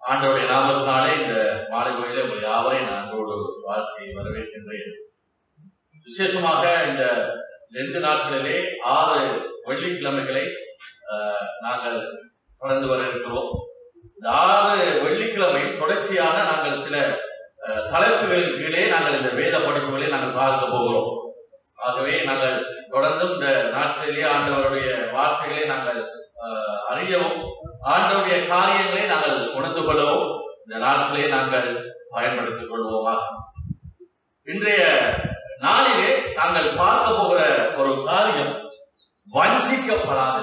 ஆண்டவருடைய நாமத்தினாலே இந்த மாலை கோயிலே உங்கள் யாவரையும் நான் அன்போடு வாழ்த்தி வரவேற்கின்றேன் விசேஷமாக இந்த ரெண்டு நாட்களிலே ஆறு வெள்ளிக்கிழமைகளை ஆஹ், நாங்கள் கடந்து வர இருக்கிறோம் இந்த ஆறு வெள்ளிக்கிழமை தொடர்ச்சியான நாங்கள் சில ஆஹ், தலைப்புகளின் கீழே நாங்கள் இந்த வேத படிப்புகளை நாங்கள் பார்க்க போகிறோம் ஆகவே நாங்கள் தொடர்ந்தும் இந்த நாட்களிலே ஆண்டவருடைய வார்த்தைகளை நாங்கள் ஆஹ், அறியவும் ஆண்டவருடைய காரியங்களை நாங்கள் உணர்ந்து கொள்ளவும் இந்த நாட்களை நாங்கள் பயன்படுத்திக் கொள்வோமாக இன்றைய நாளிலே நாங்கள் பார்க்க போகிற ஒரு காரியம் வஞ்சிக்கப்படாது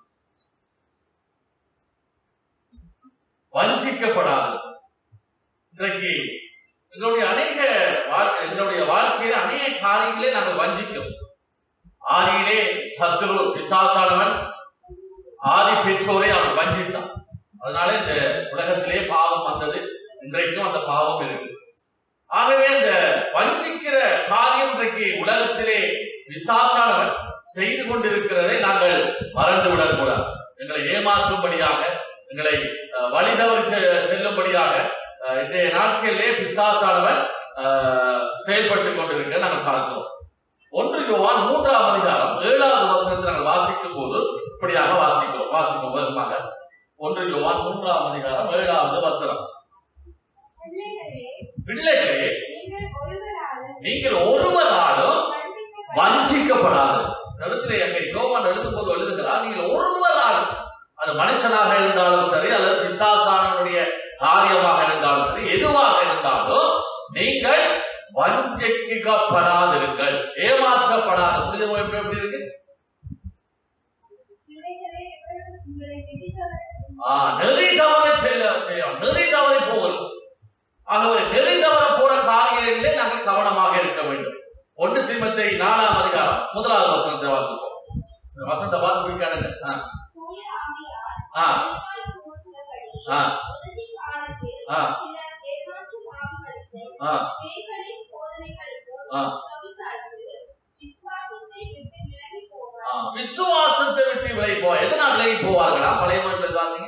வஞ்சிக்கப்படாது இன்றைக்கு எங்களுடைய அநேக வாழ்- எங்களுடைய வாழ்க்கையில அநேக காரியங்களே நாங்கள் வஞ்சிக்கிறோம் ஆதியிலே சத்துரு பிசாசானவன் ஆதி பெற்றோரை அவன் வஞ்சித்தான் அதனால இந்த உலகத்திலே பாவம் வந்தது இன்றைக்கும் அந்த பாவம் இருக்கு ஆகவே இந்த வஞ்சிக்கிற காரியம் இன்றைக்கு உலகத்திலே விசாசானவன் செய்து கொண்டிருக்கிறதை நாங்கள் மறந்து விடக்கூடாது எங்களை ஏமாற்றும்படியாக எங்களை அஹ், வழிதவறி செ- செல்லும்படியாக அஹ், இன்றைய நாட்களிலே பிசாசானவன் அஹ், செயல்பட்டுக் கொண்டிருக்க நாங்கள் பார்க்கிறோம் ஒன்று யோவான் மூன்றாம் அதிகாரம் ஏழாவது வசனத்தை நாங்கள் வாசிக்கும் போது இப்படியாக வாசிக்கிறோம் வாசிப்போம் வேகமாக ஒன்று யோவான் மூன்றாம் அதிகாரம் ஏழாவது வசனம் பிள்ளைகளே, பிள்ளைகளே நீங்கள் ஒருவராலும் நீங்கள் ஒருவராலும் வஞ்சிக்கப்பட- வஞ்சிக்கப்படாது இடத்துல எங்க யோவான் எழுதும் போது எழுதுகிறார் நீங்கள் ஒருவராலும் அது மனுஷனாக இருந்தாலும் சரி அல்லது பிசாசானவனுடைய காரியமாக இருந்தாலும் சரி எதுவாக இருந்தாலும் நீங்கள் வஞ்சிக்கப்படாதிருங்கள் ஏமாற்றப்படாது புரியுது எப்படி எப்படி இருக்கு பிள்ளைகளே, எவரும் உங்களை நெறிதவர ஆ, நெறி தவற செல்ல செய்யலாம் நெறி தவறி போகலாம் ஆகவே நெறி தவற போற காரியங்களிலே நாங்கள் கவனமாக இருக்க வேண்டும் ஒன்று தீமத்தை நாலாம் அதிகாரம் முதலாவது வசனத்தை வாசிப்போம் இந்த வசனத்தை பார்த்து பிடிக்கானுங்க தூய ஆவியார் ஆ தெளிவாய் கூறுகிறபடி, ஆ. உறுதி காலத்தில் ஆ. சிலர் ஏமாற்றும் ஆவிகளுக்கும், ஆ பேய்களின் போதனைகளுக்கும் ஆ. செவிசாய்த்து, விசுவாசத்தை விட்டு விலகிப் ஆ, போவார். விசுவாசத்தை விட்டு விலகி போவா எதனால் விலகி போவார்களா பழைய மாநில வாசிங்க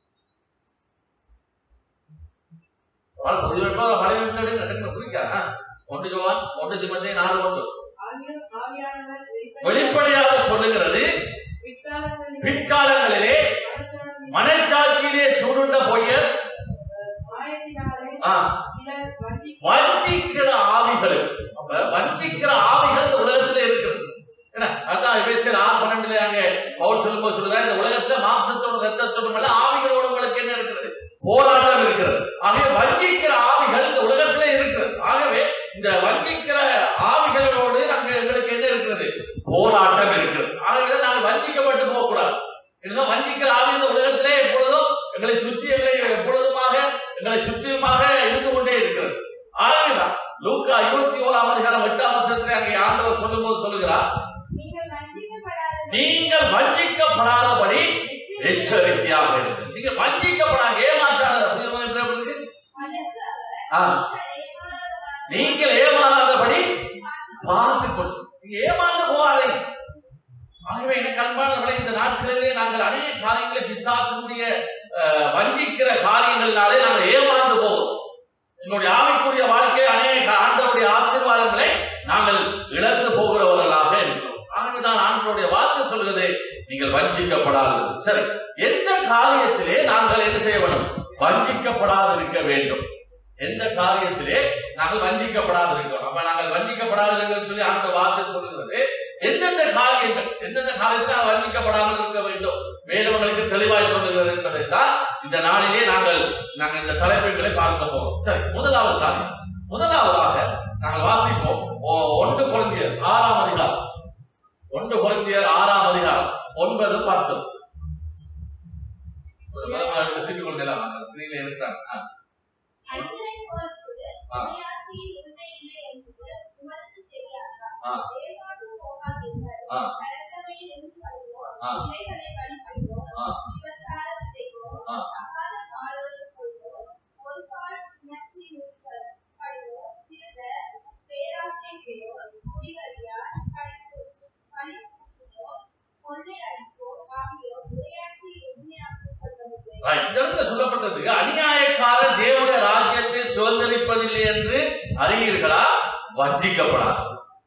ஒரு ஆள் புரிய வைப்பா பழைய மாநில எடுங்க குறிக்கா ஒன்று ஜோவான் ஒன்று திமத்தை நாலு ஒன்று ஆவியும் ஆவியானவர் வெளிப்படையாக வெளிப்படையாக சொல்லுகிறது பிற்காலங்களில் பிற்காலங்களிலே மனச்சாட்சி- மனச்சாட்சியிலே சுருண்ட பொய்யர் மாயத்தினாலே ஆ, சிலர் வஞ்சி வஞ்சிக்கிற ஆவிகள் அப்ப வஞ்சிக்கிற ஆவிகள் இந்த உலகத்துல இருக்குது என்ன அதான் எபேசியர் ஆறு பன்னெண்டுல அங்க பவுல் சொல்லும்போது சொல்லுதா இந்த உலகத்துல மாம்சத்தோட ரத்தத்தோடும் அல்ல ஆவிகளோட உங்களுக்கு என்ன இருக்கிறது போராட்டம் இருக்கிறது ஆகவே வஞ்சிக்கிற ஆவிகள் இந்த உலகத்துல இருக்கிறது ஆகவே இந்த வஞ்சிக்கிற ஆவிகளோடு அங்க எங்களுக்கு என்ன இருக்கிறது போராட்டம் இருக்கிறது ஆகவே நாங்கள் வஞ்சிக்கப்பட்டு போகக்கூடாது இல்லைன்னா வஞ்சிக்கிற ஆவி இந்த உலகத்திலே எப்பொழுதும் எங்களை சுற்றி எங்களை எப்பொழுதுமாக எங்களை சுற்றிலுமாக இருந்து கொண்டே இருக்கிறது ஆகவேதான் லூக்கா இருபத்தி ஓராம் அதிகாரம் எட்டாம் வருஷத்துல அங்கே ஆண்டவர் சொல்லும்போது சொல்லுகிறார் நீங்கள் வஞ்சிக்கப்படாத நீங்கள் வஞ்சிக்கப்படாதபடி எச்சரிக்கையாக இருங்கள் நீங்க வஞ்சிக்கப்படாத ஏமாற்றாத புரியுமா எப்படி இருக்கு? அதற்கு அவர் ஆ, நீங்கள் நீங்கள் ஏமாறாதவாறு ஏமாறாதபடி பார்த்துக் பார்த்துக் கொள்ளுங்கள் நீங்க ஏமாந்து போகாதீங்க ஆகவே எனக்கு அன்பானவர்களே இந்த நாட்களிலே நாங்கள் அநேக காரியங்களை பிசாசனுடைய அஹ், வஞ்சிக்கிற காரியங்களினாலே நாங்கள் ஏமாந்து போவோம் எங்களுடைய ஆவிக்குரிய வாழ்க்கை அநேக ஆண்டவருடைய ஆசீர்வாதங்களை நாங்கள் இழந்து போகிறவர்களாக இருக்கிறோம் ஆகவேதான் ஆண்டவருடைய வார்த்தை சொல்கிறது நீங்கள் வஞ்சிக்கப்படாது சரி எந்த காரியத்திலே நாங்கள் என்ன செய்ய வேண்டும் வஞ்சிக்கப்படாது இருக்க வேண்டும் எந்த காரியத்திலே நாங்கள் வஞ்சிக்கப்படாது இருக்கணும் அப்ப நாங்கள் வஞ்சிக்கப்படாது இருக்கணும்னு சொல்லி அந்த வார்த்தை சொல்லுகிறது எந்தெந்த காரியங்கள் எந்தெந்த காரியத்தில் நாங்கள் வஞ்சிக்கப்படாமல் இருக்க வேண்டும் வேதவங்களுக்கு தெளிவாய் சொல்லுகிறது என்பதை தான் இந்த நாளிலே நாங்கள் நாங்கள் இந்த தலைப்புகளை பார்க்க போறோம் சரி முதலாவது காரியம் முதலாவதாக நாங்கள் வாசிப்போம் ஓ- ஒன்று குழந்தையர் ஆறாம் அதிகாரம் ஒன்று குழந்தையர் ஆறாம் அதிகாரம் ஒன்பது பத்து திருப்பிக் கொண்டெல்லாம் ஸ்கிரீன்ல இருக்கிறாங்க ஆ. அன்னை பொறுப்பு ஆ. உரையாற்றியில் உண்மை இல்லை என்பது உங்களுக்கு தெரியாதா? ஆ. ஏமாந்து போகாதீர்கள். ஆ. கலக்கமே நிறுத்தப்படுவோர், ஆ. இலைகளை வழிபடுவோர், ஆ. விபச்சாரம் செய்வோர், ஆ. தகாத காதலர் கொள்வோர், ஒருபால் உணர்ச்சி நிறுத்தப்படுவோர், திருடர், பேராசை உடையோர், குடிவரியார், களிப்பு- களிப்புக்குவோர், கொள்ளையடிப்போர் ஆகியோர் உரையாற்றியில் உண்மையாக்கிக் கொள்வதில்லை. Right. இந்த இடத்துல சொல்லப்பட்டது அநியாய சுதந்திரிப்பதில்லை என்று அறியீர்களா வஞ்சிக்கப்படாது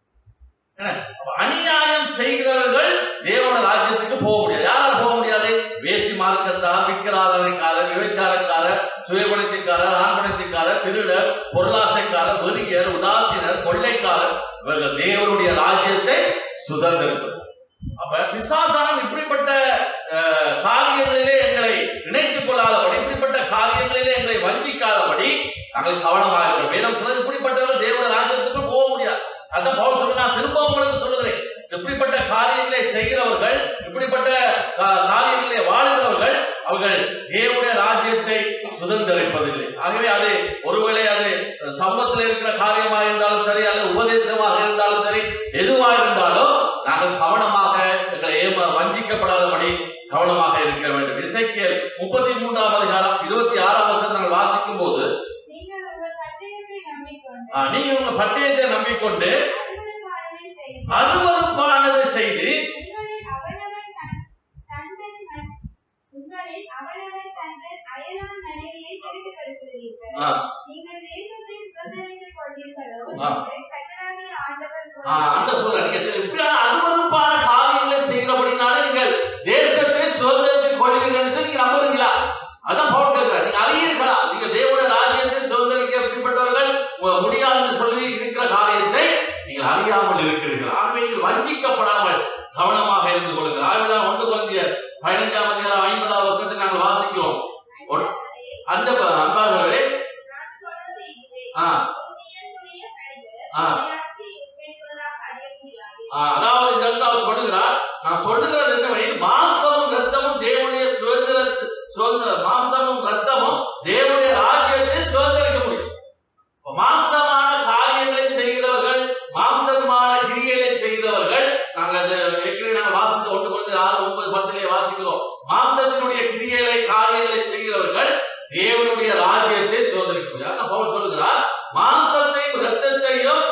என்ன? அப்ப அநியாயம் செய்கிறவர்கள் தேவன ராஜ்யத்துக்கு போக முடியாது யாரால போக முடியாது வேசி மார்க்கத்தார் விக்கிராதனைக்காரர் விபச்சாரக்காரர் சுயகுணத்திற்காரர் ஆண்குணத்திற்காரர் திருடர் பொருளாசைக்காரர் வெறியர் உதாசீனர் கொள்ளைக்காரர் இவர்கள் தேவனுடைய ராஜ்யத்தை சுதந்திரிப்பது அப்ப பிசாசானம் இப்படிப்பட்ட அஹ், காரியங்களிலே எங்களை இணைத்துக் கொள்ளாதபடி இப்படிப்பட்ட காரியங்களிலே எங்களை வஞ்சிக்காதபடி நாங்கள் கவனமாக இருக்கிறோம் வேதம் சொல்றது இப்படிப்பட்டவர்கள் தேவன ராஜ்யத்துக்கு போக முடியாது அதான் பவுல் சொல்ல நான் திரும்ப உங்களுக்கு சொல்லுகிறேன் இப்படிப்பட்ட காரியங்களை செய்கிறவர்கள் இப்படிப்பட்ட கா- காரியங்களை வாழுகிறவர்கள் அவர்கள் தேவனுடைய ராஜ்யத்தை சுதந்திரிப்பதில்லை ஆகவே அது ஒருவேளை அது சம்பத்தில் இருக்கிற காரியமாக இருந்தாலும் சரி அல்லது உபதேசமாக இருந்தாலும் சரி எதுவாக இருந்தாலும் நாங்கள் கவனமாக எங்களை ஏமா வஞ்சிக்கப்படாதபடி கவனமாக இருக்க வேண்டும் இசைக்கியல் முப்பத்தி மூன்றாம் அதிகாரம் இருபத்தி ஆறாம் வருஷம் நாங்கள் வாசிக்கும் போது நீங்கள் உங்கள் பட்டயத்தை நம்பிக்கொண்டு ஆ, நீங்க உங்க பட்டயத்தை நம்பிக்கொண்டு அலுவலகாரனை செய்து அருவருப்பானதை செய்து உங்களில் அவனவன் தன் தந்தன் மன்- உங்களில் அவனவன் தந்தன் அயலான் மனைவியை திருப்பிப்படுத்துகிறீர்கள் ஆ, நீங்கள் தேசத்தை சுதந்திரித்துக் கொள்வீர்களோ ஆ. என்று கர்த்தராகிய ஆண்டவர் ஆ, அந்த சொல்ற நீங்க இப்படியான அருவருப்பான காரியங்களை செய்கிறபடினால நீங்கள் தேசத்தை சுதந்திரத்தில் கொள்வீர்கள் என்று நீங்க நம்புறீங்களா அதான் பவுல் கேட்கிறார் நீங்க அறியீர்களா நீங்க தேவனுடைய ராஜ்யத்தை சுதந்திரிக்க எப்படிப்பட்டவர்கள் உ- முடியாது என்று சொல்லி இருக்கிற காரியத்தை நீங்கள் அறியாமல் இருக்கிறீர்கள் ஆகவே நீங்கள் வஞ்சிக்கப்படாமல் கவனமாக இருந்து கொள்ளுங்கள் ஆகவேதான் ஒன்று குழந்தையர் பதினைஞ்சாம் அதிகாரம் ஐம்பதாவது வருஷத்தை நாங்கள் வாசிக்கிறோம் ஒன்- ஐந்தாவதே, அந்த ப- அன்பார்களே நான் சொல்வது இதுவே ஆ. பூமியினுடைய மனிதர் ஆ. விளையாட்டை உட்படுவதாக அறிய முடியாது ஆ, அதாவது இந்த இடத்துல அவர் சொல்லுகிறார் நான் சொல்லுகிறது என்னவெனில் மாம்சமும் ரத்தமும் தேவனுடைய சுதந்திர சுதந்திர மாம்சமும் ரத்தமும் தேவனுடைய ராஜ்யத்தை சுதந்திரிக்க முடியும் இப்ப மாம்சமான காரியங்களை செய்கிறவர்கள் மாம்சமான கிரியைகளை செய்கிறவர்கள் நாங்கள் அது ஏற்கனவே நாங்கள் வாசித்த ஒன்று கொடுத்து ஆறு ஒன்பது பத்திலே வாசிக்கிறோம் மாம்சத்தினுடைய கிரியைகளை காரியங்களை செய்கிறவர்கள் தேவனுடைய ராஜ்யத்தை சுதந்திரிக்க முடியும் அதான் பவுல் சொல்லுகிறார் மாம்சத்தையும் ரத்தத்தையும்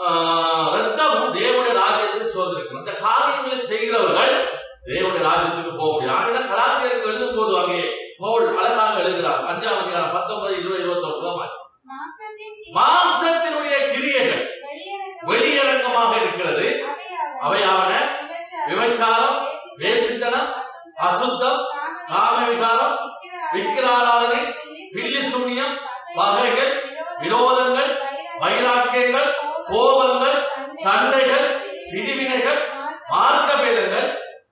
ஆஹ், ரத்தமும் தேவனுடைய ராஜ்யத்தை சுதந்திரிக்கும் இந்த காரியங்களை செய்கிறவர்கள் தேவனுடைய ராஜ்யத்துக்கு போக முடியும் ஆகிய கலாத்தியருக்கு எழுதும் போது அங்கே பவுல் அழகாக எழுதுகிறார் அஞ்சாம் அதிகாரம் பத்தொன்பது இருபது இருபத்தொன்பது மாம்சத்தின் கிரி- மாம்சத்தினுடைய கிரியைகள் வெளியரங்கம் வெளியரங்கமாக இருக்கிறது அவையாவன அவையாவன விபச்சாரம், விபச்சாரம், வேசித்தனம், வேசித்தனம், அசுத்தம், அசுத்தம் காம காமவிகாரம் விக்கிராராதனை பில்லி சூனியம் பகைகள் விரோதங்கள் வைராக்கியங்கள் கோபங்கள் சண்டைகள் பிரிவினைகள் மார்க்க பேதங்கள்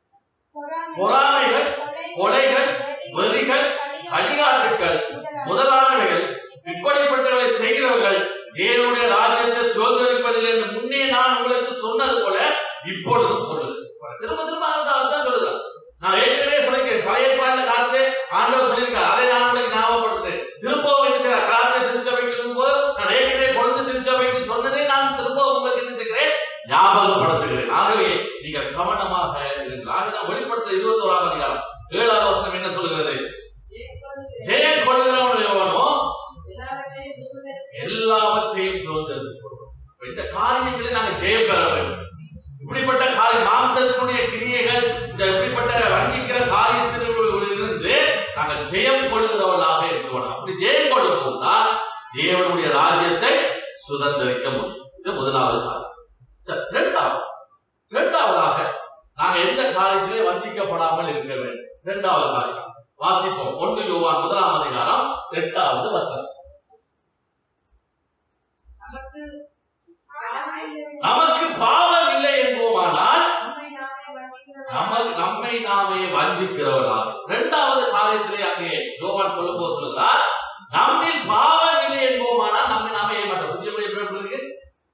பொறாமைகள் கொலைகள் வெறிகள் அடியாட்டுக்கள் முதலானவைகள் இப்படிப்பட்டவை செய்கிறவர்கள் தேவனுடைய ராஜ்யத்தை சுதந்திரிப்பதில்லை என்று முன்னே நான் உங்களுக்கு சொன்னது போல இப்பொழுதும் சொல்லுது திரும்ப திரும்ப அதான் தான் சொல்லுகிறேன் நான் ஏற்கனவே சொல்லிக்கிறேன் பழைய பாடல காலத்தை ஆண்டவர் சொல்லியிருக்கார் அதை நான் உங்களுக்கு ஞாபகப்படுத்துறேன் திரும்பவும் என்ன செய்யற காலத்தை திருச்சபைக்கு போது நான் ஏற்கனவே கொண்டு திருச்சபைக்கு சொன்னதை நான் திரும்பவும் உங்களுக்கு என்ன செய்கிறேன் ஞாபகப்படுத்துகிறேன் ஆகவே நீங்கள் கவனமாக இருங்கள் ஆகவே நான் வெளிப்படுத்த இருபத்தோராம் அதிகாரம் ஏழாவது வசனம் என்ன சொல்லுகிறது ஜெயம் கொள்கிறவன் எவனோ எல்லாவற்றையும் சுதந்திரத்துக் கொள்வோம். இந்த காரியங்களை நாங்கள் ஜெயம் பெற வேண்டும் இப்படிப்பட்ட காரியம் மாம்சத்தினுடைய கிரியைகள் இந்த இப்படிப்பட்ட வஞ்சிக்கிற காரியத்திலிருந்து நாங்கள் ஜெயம் கொள்கிறவர்களாக இருக்கணும் அப்படி ஜெயம் கொள்ளும் போதுதான் தேவனுடைய ராஜ்யத்தை சுதந்திரிக்க முடியும் இது முதலாவது காரியம் சரி இரண்டாவது இரண்டாவதாக நாங்கள் எந்த காரியத்திலே வஞ்சிக்கப்படாமல் இருக்க வேண்டும் இரண்டாவது காரியம் வாசிப்போம் ஒன்று யோவான் முதலாம் அதிகாரம் எட்டாவது வசனம் நமக்கு பாவம் இல்லை என்போமானால் நம்ம நம்மை நாமே வஞ்சிக்கிறவர்களாக இரண்டாவது காரியத்திலே அங்கே யோவான் சொல்லும் போது சொல்லுகிறார் நம்மில் பாவம் இல்லை என்போமானால் நம்மை நாமே ஏமாற்ற புதிய முறை எப்படி எப்படி இருக்கு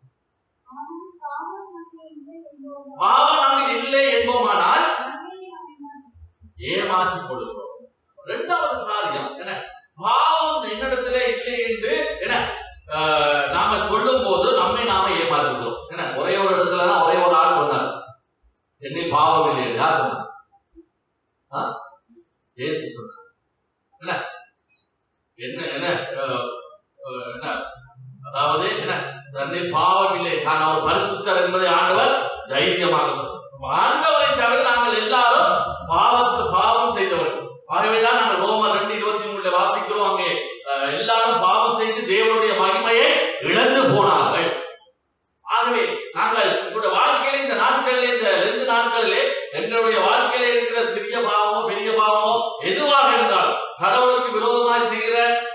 பாவம் நம்மில் இல்லை என்போமானால் ஏமாற்றிக் கொள்கிறோம் இரண்டாவது காரியம் என்ன பாவம் என்னிடத்திலே இல்லை என்று என்ன ஆஹ், நாம சொல்லும் போது நம்மை நாம ஏமாற்றுகிறோம் என்ன ஒரே ஒரு இடத்துல தான் ஒரே ஒரு ஆள் சொன்னார் என்னில் பாவம் இல்லை என்று. யார் சொன்னார் ஆ? இயேசு சொன்னார் என்ன என்ன என்ன ஆஹ், ஆஹ், என்ன அதாவது என்ன தன்னில் பாவம் இல்லை நான் அவர் பரிசுத்தர் என்பதை ஆண்டவர் தைரியமாக சொன்னார் ஆண்டவரை தவிர நாங்கள் எல்லாரும் பாவத்து பாவம் செய்தவர்கள் ஆகவேதான் நாங்கள் ரோமர் ரெண்டு இருபத்தி மூணுல வாசிக்கிறோம் அங்கே அஹ், எல்லாரும் பாவம் செய்து தேவனுடைய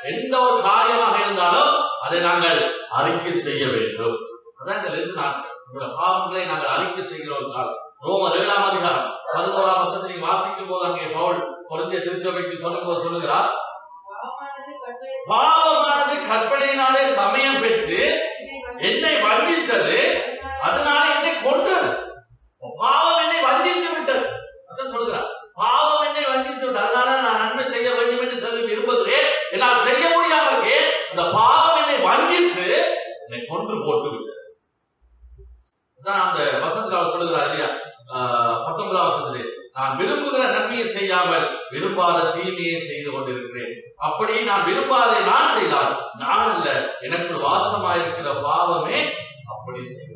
எந்த ஒரு காரியமாக இருந்தாலும் அதை நாங்கள் அறிக்கை செய்ய வேண்டும் அதான் இந்த ரெண்டு நாட்கள் உங்களோட பாவங்களை நாங்கள் அறிக்கை செய்கிற ஒரு காலம் ரோமர் ஏழாம் அதிகாரம் பதினோராம் வருஷத்தை நீங்க வாசிக்கும் போது அங்கே பவுல் குறைஞ்ச திருச்சபைக்கு சொல்லும் போது சொல்லுகிறார் பாவமானது கற்பனை பாவமானது கற்பனையினாலே சமயம் பெற்று என்னை வஞ்சித்தது அதனால என்னை கொன்றது பாவம் என்னை வஞ்சித்து விட்டது அதான் சொல்கிறார் பாவம் என்னை வஞ்சித்து விட்டது அதனால நான் நன்மை செய்ய வேண்டும் என்று சொல்லி விரும்புகிறேன் என்னால் செய்ய முடியாமல் இருக்கேன் இந்த பாவம் என்னை வஞ்சித்து என்னை கொன்று போட்டு விட்டது அதான் அந்த வசனத்தில் அவர் சொல்லுகிறார் இல்லையா ஆஹ், பத்தொன்பதாம் வசனத்திலே நான் விரும்புகிற நன்மையை செய்யாமல் விரும்பாத தீமையை செய்து கொண்டிருக்கிறேன் அப்படி நான் விரும்பாதை நான் செய்தால் நான் அல்ல எனக்குள் வாசமாயிருக்கிற பாவமே அப்படி செய்யும்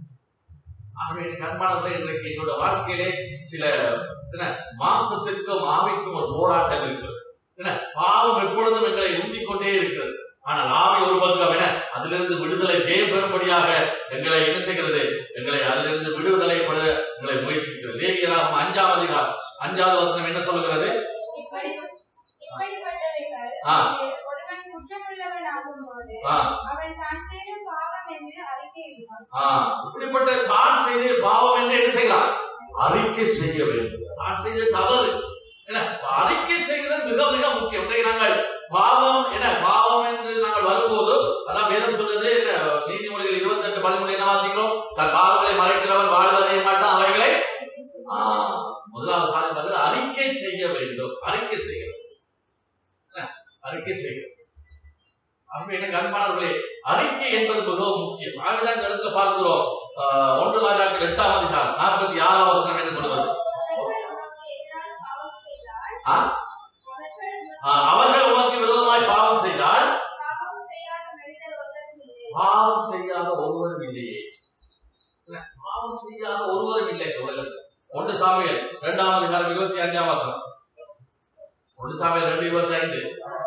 ஆகவே கண்பானவர்களே இன்றைக்கு என்னோட வாழ்க்கையிலே சில என்ன மாசத்திற்கும் ஆவிக்கும் ஒரு போராட்டம் இருக்கு என்ன பாவம் எப்பொழுதும் எங்களை உந்திக் கொண்டே இருக்கிறது ஆனால் ஆவி ஒரு பக்கம் என அதிலிருந்து விடுதலை ஜெயம் பெறும்படியாக எங்களை என்ன செய்கிறது எங்களை அதிலிருந்து விடுதலை பெற எங்களை முயற்சிக்கிறது லேவியராகும் அஞ்சாவது அதிகாரம் அஞ்சாவது வசனம் என்ன சொல்லுகிறது இப்படி இப்படிப்பட்டவைகள் ஆ. ஒருவன் குற்றமுள்ளவன் ஆகும்போது ஆ அவன் தான் செய்த பாவம் என்று அறிக்கையிடுவான் ஆ, இப்படிப்பட்ட தான் செய்த பாவம் என்று என்ன செய்யலாம் அறிக்கை செய்ய வேண்டும் தான் செய்த தவறு என்ன அறிக்கை செய்கிறது மிக மிக முக்கியம் இன்றைக்கு நாங்கள் பாவம் என்ன பாவம் என்று நாங்கள் வரும்போது அதான் வேதம் சொல்றது என்ன நீதிமொழிகள் இருபத்தி எட்டு பதிமூணு என்ன வாசிக்கிறோம் தன் பாவங்களை மறைக்கிறவன் வாழ்வதே மாட்டான் அவைகளை ஆ, முதலாவது காரியம் வந்து அறிக்கை செய்ய வேண்டும் அறிக்கை செய்ய வேண்டும் என்ன? அறிக்கை செய்ய வேண்டும். ஆகவே எனக்கு அன்பானவர்களே அறிக்கை என்பது மிகவும் முக்கியம் ஆகவே இந்த இடத்துல பார்க்கிறோம் ஆஹ், ஒன்று ராஜாக்கள் எட்டாம் அதிகாரம் நாற்பத்தி ஆறாம் வசனம் என்ன சொல்கிறது அவர்கள் உனக்கு எதிராக பாவம் செய்தால் ஆ? அவர்கள் உனக்கு ஆஹ், அவர்கள் உனக்கு விரோதமாய் பாவம் செய்தால் பாவம் செய்யாத மனிதர் ஒருவரும் இல்லை பாவம் செய்யாத ஒருவரும் இல்லையே இல்ல, பாவம் செய்யாத ஒருவரும் இல்லை இந்த உலகத்தில் ஒன்று சாமியல் இரண்டாம் அதிகாரம் இருபத்தி அஞ்சாம் வசனம் ஒன்று சாமியல் ரெண்டு இருபத்தி ஐந்து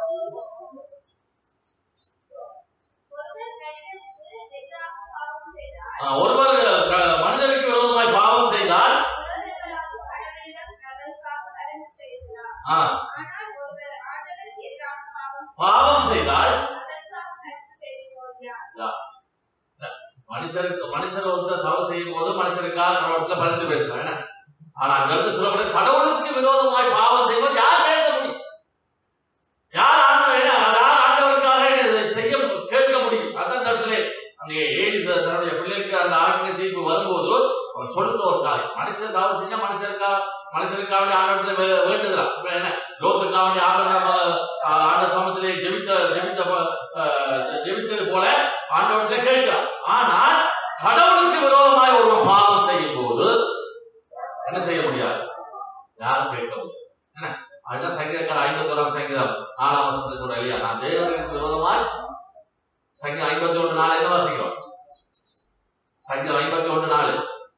ஒருவர் மனிதனுக்கு எதிராக பாவம் செய்தால் ஆஹ், ஒருவர் க- மனிதனுக்கு விரோதமாய் பாவம் செய்தால் வேறொருவராவது கடவுளிடம் அதற்காக கலந்து பேசலாம் ஆஹ், ஆனால் ஒருவர் ஆண்டவருக்கு எதிராக பாவம் பாவம் செய்தால் அதற்காக கலந்து பேசுவோர் யார் மனுஷருக்கு மனுஷர் ஒருத்தர் தவறு செய்யும் போது மனுஷருக்காக கடவுளத்துல பரிந்து பேசலாம் என்ன? ஆனா அங்க இருந்து சொல்லப்படும் கடவுளுக்கு விரோதமாய் பாவம் செய்வது யார் பேச முடியும் யார் ஆண்டவர் என்ன யார் ஆண்டவருக்காக இதை செய்ய கேட்க முடியும் அதான் கருத்துல அங்கே ஏழு தன்னுடைய பிள்ளைகளுக்கு அந்த ஆக்கின தீர்ப்பு வரும்போது அவர் சொல்லுற ஒரு காரியம் மனுஷன் தவறு செஞ்சா மனுஷருக்கா மனுஷருக்காக வேண்டிய ஆண்டவரத்தை வே- வேண்டுகிறான் இப்ப என்ன லோகத்துக்காக வேண்டிய ஆண்டவர் ஆண்ட சமத்திலே ஜெபித்த ஜெபித்த அஹ், ஜெபித்தது போல ஆண்டவர்கிட்ட கேட்கிறான் ஆனால் கடவுளுக்கு விரோதமாய் ஒருவன் பாவம் செய்யும் போது என்ன செய்ய முடியாது யாரும் கேட்க முடியாது என்ன அதுதான் சங்கீதக்கார ஐம்பத்தோராம் சங்கீதம் நாலாம் வசனத்தை சொல்ற இல்லையா நான் தேவனுக்கு விரோதமாய் சங்கீதம் ஐம்பத்தி ஒன்று நாலு என்ன வாசிக்கிறோம் சங்கீதம் ஐம்பத்தி ஒன்று நாலு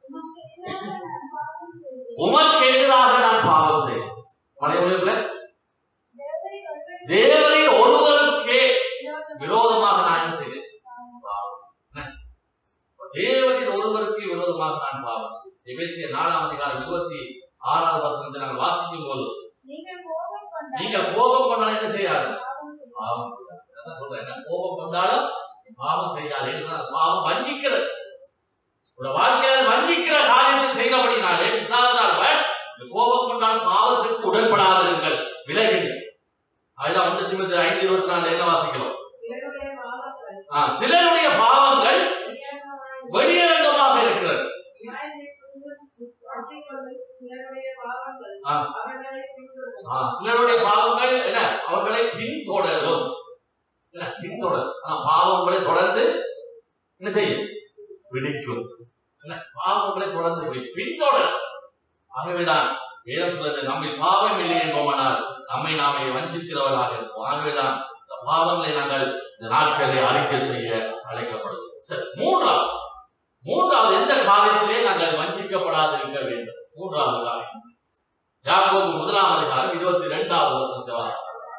உமக்கு எதிராக நான் பாவம் உமக்கு எதிராக நான் பாவம் செய்தேன். செய்தேன் பழைய உலகத்துல தேவரை ஒருவருக்கு தேவரின் ஒருவருக்கே விரோதமாக விரோதமாக நான் என்ன செய்தேன் பாவம் செய்தேன். தேவனின் ஒருவருக்கு விரோதமாக நான் பாவம் செய்தேன் எபேசிய நாலாம் அதிகாரம் இருபத்தி ஆறாவது வசனத்தை நாங்கள் வாசிக்கும் போது நீங்கள் கோபம் கொண்டால் நீங்கள் கோபம் கொண்டால் என்ன செய்யாது பாவம் செய்யும். பாவம் செய்யாது. அதான் சொல்றேன். என்ன கோபம் கொண்டாலும் பாவம் செய்யாது ஏன்னா அது பாவம் வஞ்சிக்கிறது ஒரு வாழ்க்கையில் வஞ்சிக்கிற காரியத்தை செய்தபடினாலே விசாரித்தானவர் கோபம் கொண்டால் பாவத்திற்கு உடன்படாதிருங்கள் விலகுங்கள் அதுதான் ஒன்று திமுக ஐந்து இருபத்தி நாலு என்ன வாசிக்கிறோம் சிலருடைய பாவங்கள் ஆ, சிலருடைய பாவங்கள் வெளியரங்கமாய் வெளியரங்கமாக இருக்கிறது நியாயத்தீர்ப்புக்கு ஒட்டிக்கொள்ளும் சிலருடைய பாவங்கள் ஆ. அவர்களை பின்தொடரும். ஆ, சிலருடைய பாவங்கள் என்ன அவர்களை பின்தொடரும் என்ன பின்தொடரும் ஆனா பாவங்களை தொடர்ந்து என்ன செய்யும் பிடிக்கும் என்ன பாவங்களை தொடர்ந்து பிடிக்கும் பின்தொடரும் ஆகவேதான் வேதம் சொல்றது நம்மை பாவம் இல்லை என்போமானால் நம்மை நாமே வஞ்சிக்கிறவர்களாக இருப்போம் ஆகவேதான் இந்த பாவங்களை நாங்கள் இந்த நாட்களை அறிக்கை செய்ய அழைக்கப்படுகிறோம் சரி மூன்றாவது மூன்றாவது எந்த காரியத்திலே நாங்கள் வஞ்சிக்கப்படாது இருக்க வேண்டும் மூன்றாவது காரியம் யாக்கோபு முதலாம் அதிகாரம் இருபத்தி இரண்டாவது வசனத்தை வாசி.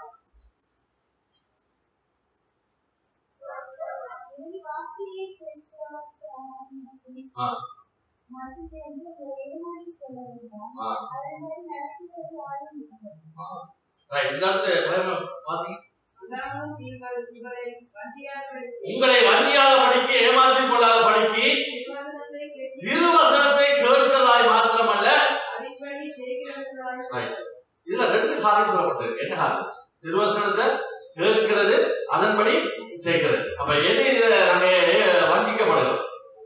என் வார்த்தையை கேட்கிறவருக்கு ஆனந்தம். ஆ. மனதிலிருந்து உங்களை ஏமாற்றிக் கொள்ள வேண்டாம். ஆ. அதன்படி நடக்கிறது யாரும் இல்லை. ரைட் இந்த இடத்துல வேற வாசிங்க அல்லாமல் நீங்கள் உங்களை வஞ்சியாப்படுத்தி உங்களை வந்தியாத படிக்கு ஏமாற்றிக் கொள்ளாத படிக்கு திருவசனத்தை கேட்டு திருவசனத்தை கேட்கிறதாய் மாத்திரமல்ல அதன்படி செய்கிறவர்களாக Right. இதுல ரெண்டு காரியம் சொல்லப்பட்டிருக்கு என்ன காரியம் திருவசனத்தை கேட்கிறது அதன்படி செய்கிறது அப்ப எது இதுல நாங்க வஞ்சிக்கப்படுகிறோம்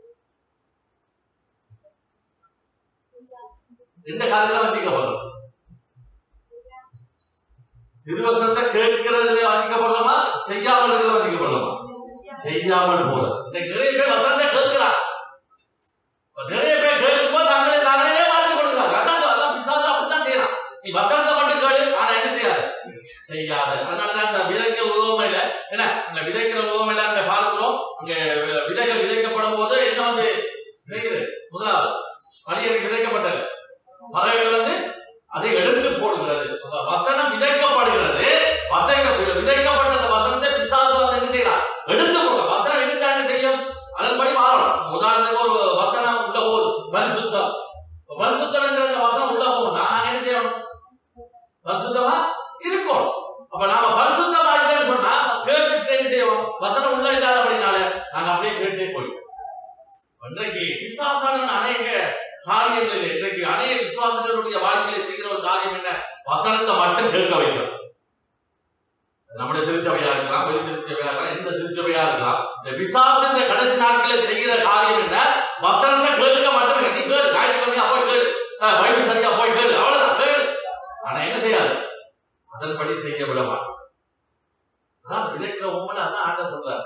எந்த காரியத்துல வஞ்சிக்கப்படுறோம் திருவசனத்தை கேட்கிறதுல வஞ்சிக்கப்படுறோமா செய்யாமல் இருக்கிறதுல வஞ்சிக்கப்படுறோமா செய்யாமல் போறது இன்னைக்கு நிறைய பேர் வசனத்தை கேட்கிறாங்க இப்ப நிறைய பேர் கேட்கும்போது தங்களை தாங்களே மாற்றிக் கொடுக்குறாங்க அதான் அதான் பிசாசு அப்படித்தான் செய்யறான் நீ வசனத்தை மட்டும் கேளு ஆனா என்ன செய்யாது செய்யாது அதனாலதான் அந்த விதைக்க உருவம் இல்ல என்ன அந்த விதைக்கிற உருவம் இல்ல அங்க பார்க்கிறோம் அங்க வி- விதைகள் விதைக்கப்படும் போது என்ன வந்து செய்யுது முதலாவது மனிதருக்கு விதைக்கப்பட்டது பறவைகள் வந்து அதை எடுத்து போடுகிறது அப்ப வசனம் விதைக்கப்படுகிறது வசன விதைக்கப்பட்ட அந்த வசனத்தை பிசாசு வந்து என்ன செய்யலாம் எடுத்து போடும் வசனம் எடுத்தா என்ன செய்யும் அதன்படி மாறணும் உதாரணத்துக்கு ஒரு வசனம் உள்ள போகுது பரிசுத்தம் இப்ப பரிசுத்தம் என்ற அந்த வசனம் உள்ள போகும்னா நாங்க என்ன செய்யணும் பரிசுத்தமா இருக்கணும் அப்ப நாம பரிசுத்தமா இல்லைன்னு சொன்னா கேட்டுட்டு என்ன செய்வோம் வசனம் உள்ள இல்லாதபடினால நாங்க அப்படியே கேட்டே போயிடும் இன்றைக்கு விசுவாசான அநேக காரியங்களில் இன்றைக்கு அநேக விசுவாசங்களுடைய வாழ்க்கையில செய்கிற ஒரு காரியம் என்ன வசனத்தை மட்டும் கேட்க வைக்கிறோம் நம்முடைய திருச்சபையா இருக்கலாம் வெளி திருச்சபையா இருக்கலாம் எந்த திருச்சபையா இருக்கலாம் இந்த விசாச கடைசி நாட்களில் செய்கிற காரியம் என்ன வசனத்தை கேட்க மட்டும் இல்லை. நீ கேளு ஞாயிற்றுக்கிழமையா போய் கேளு அஹ், பைபிள் சரியா போய் கேளு அவ்வளவுதான் கேளு ஆனா என்ன செய்யாது அதன்படி செய்ய விட மாட்டோம் அதான் விதைக்கிற உண்மை அதான் ஆண்ட சொல்றாரு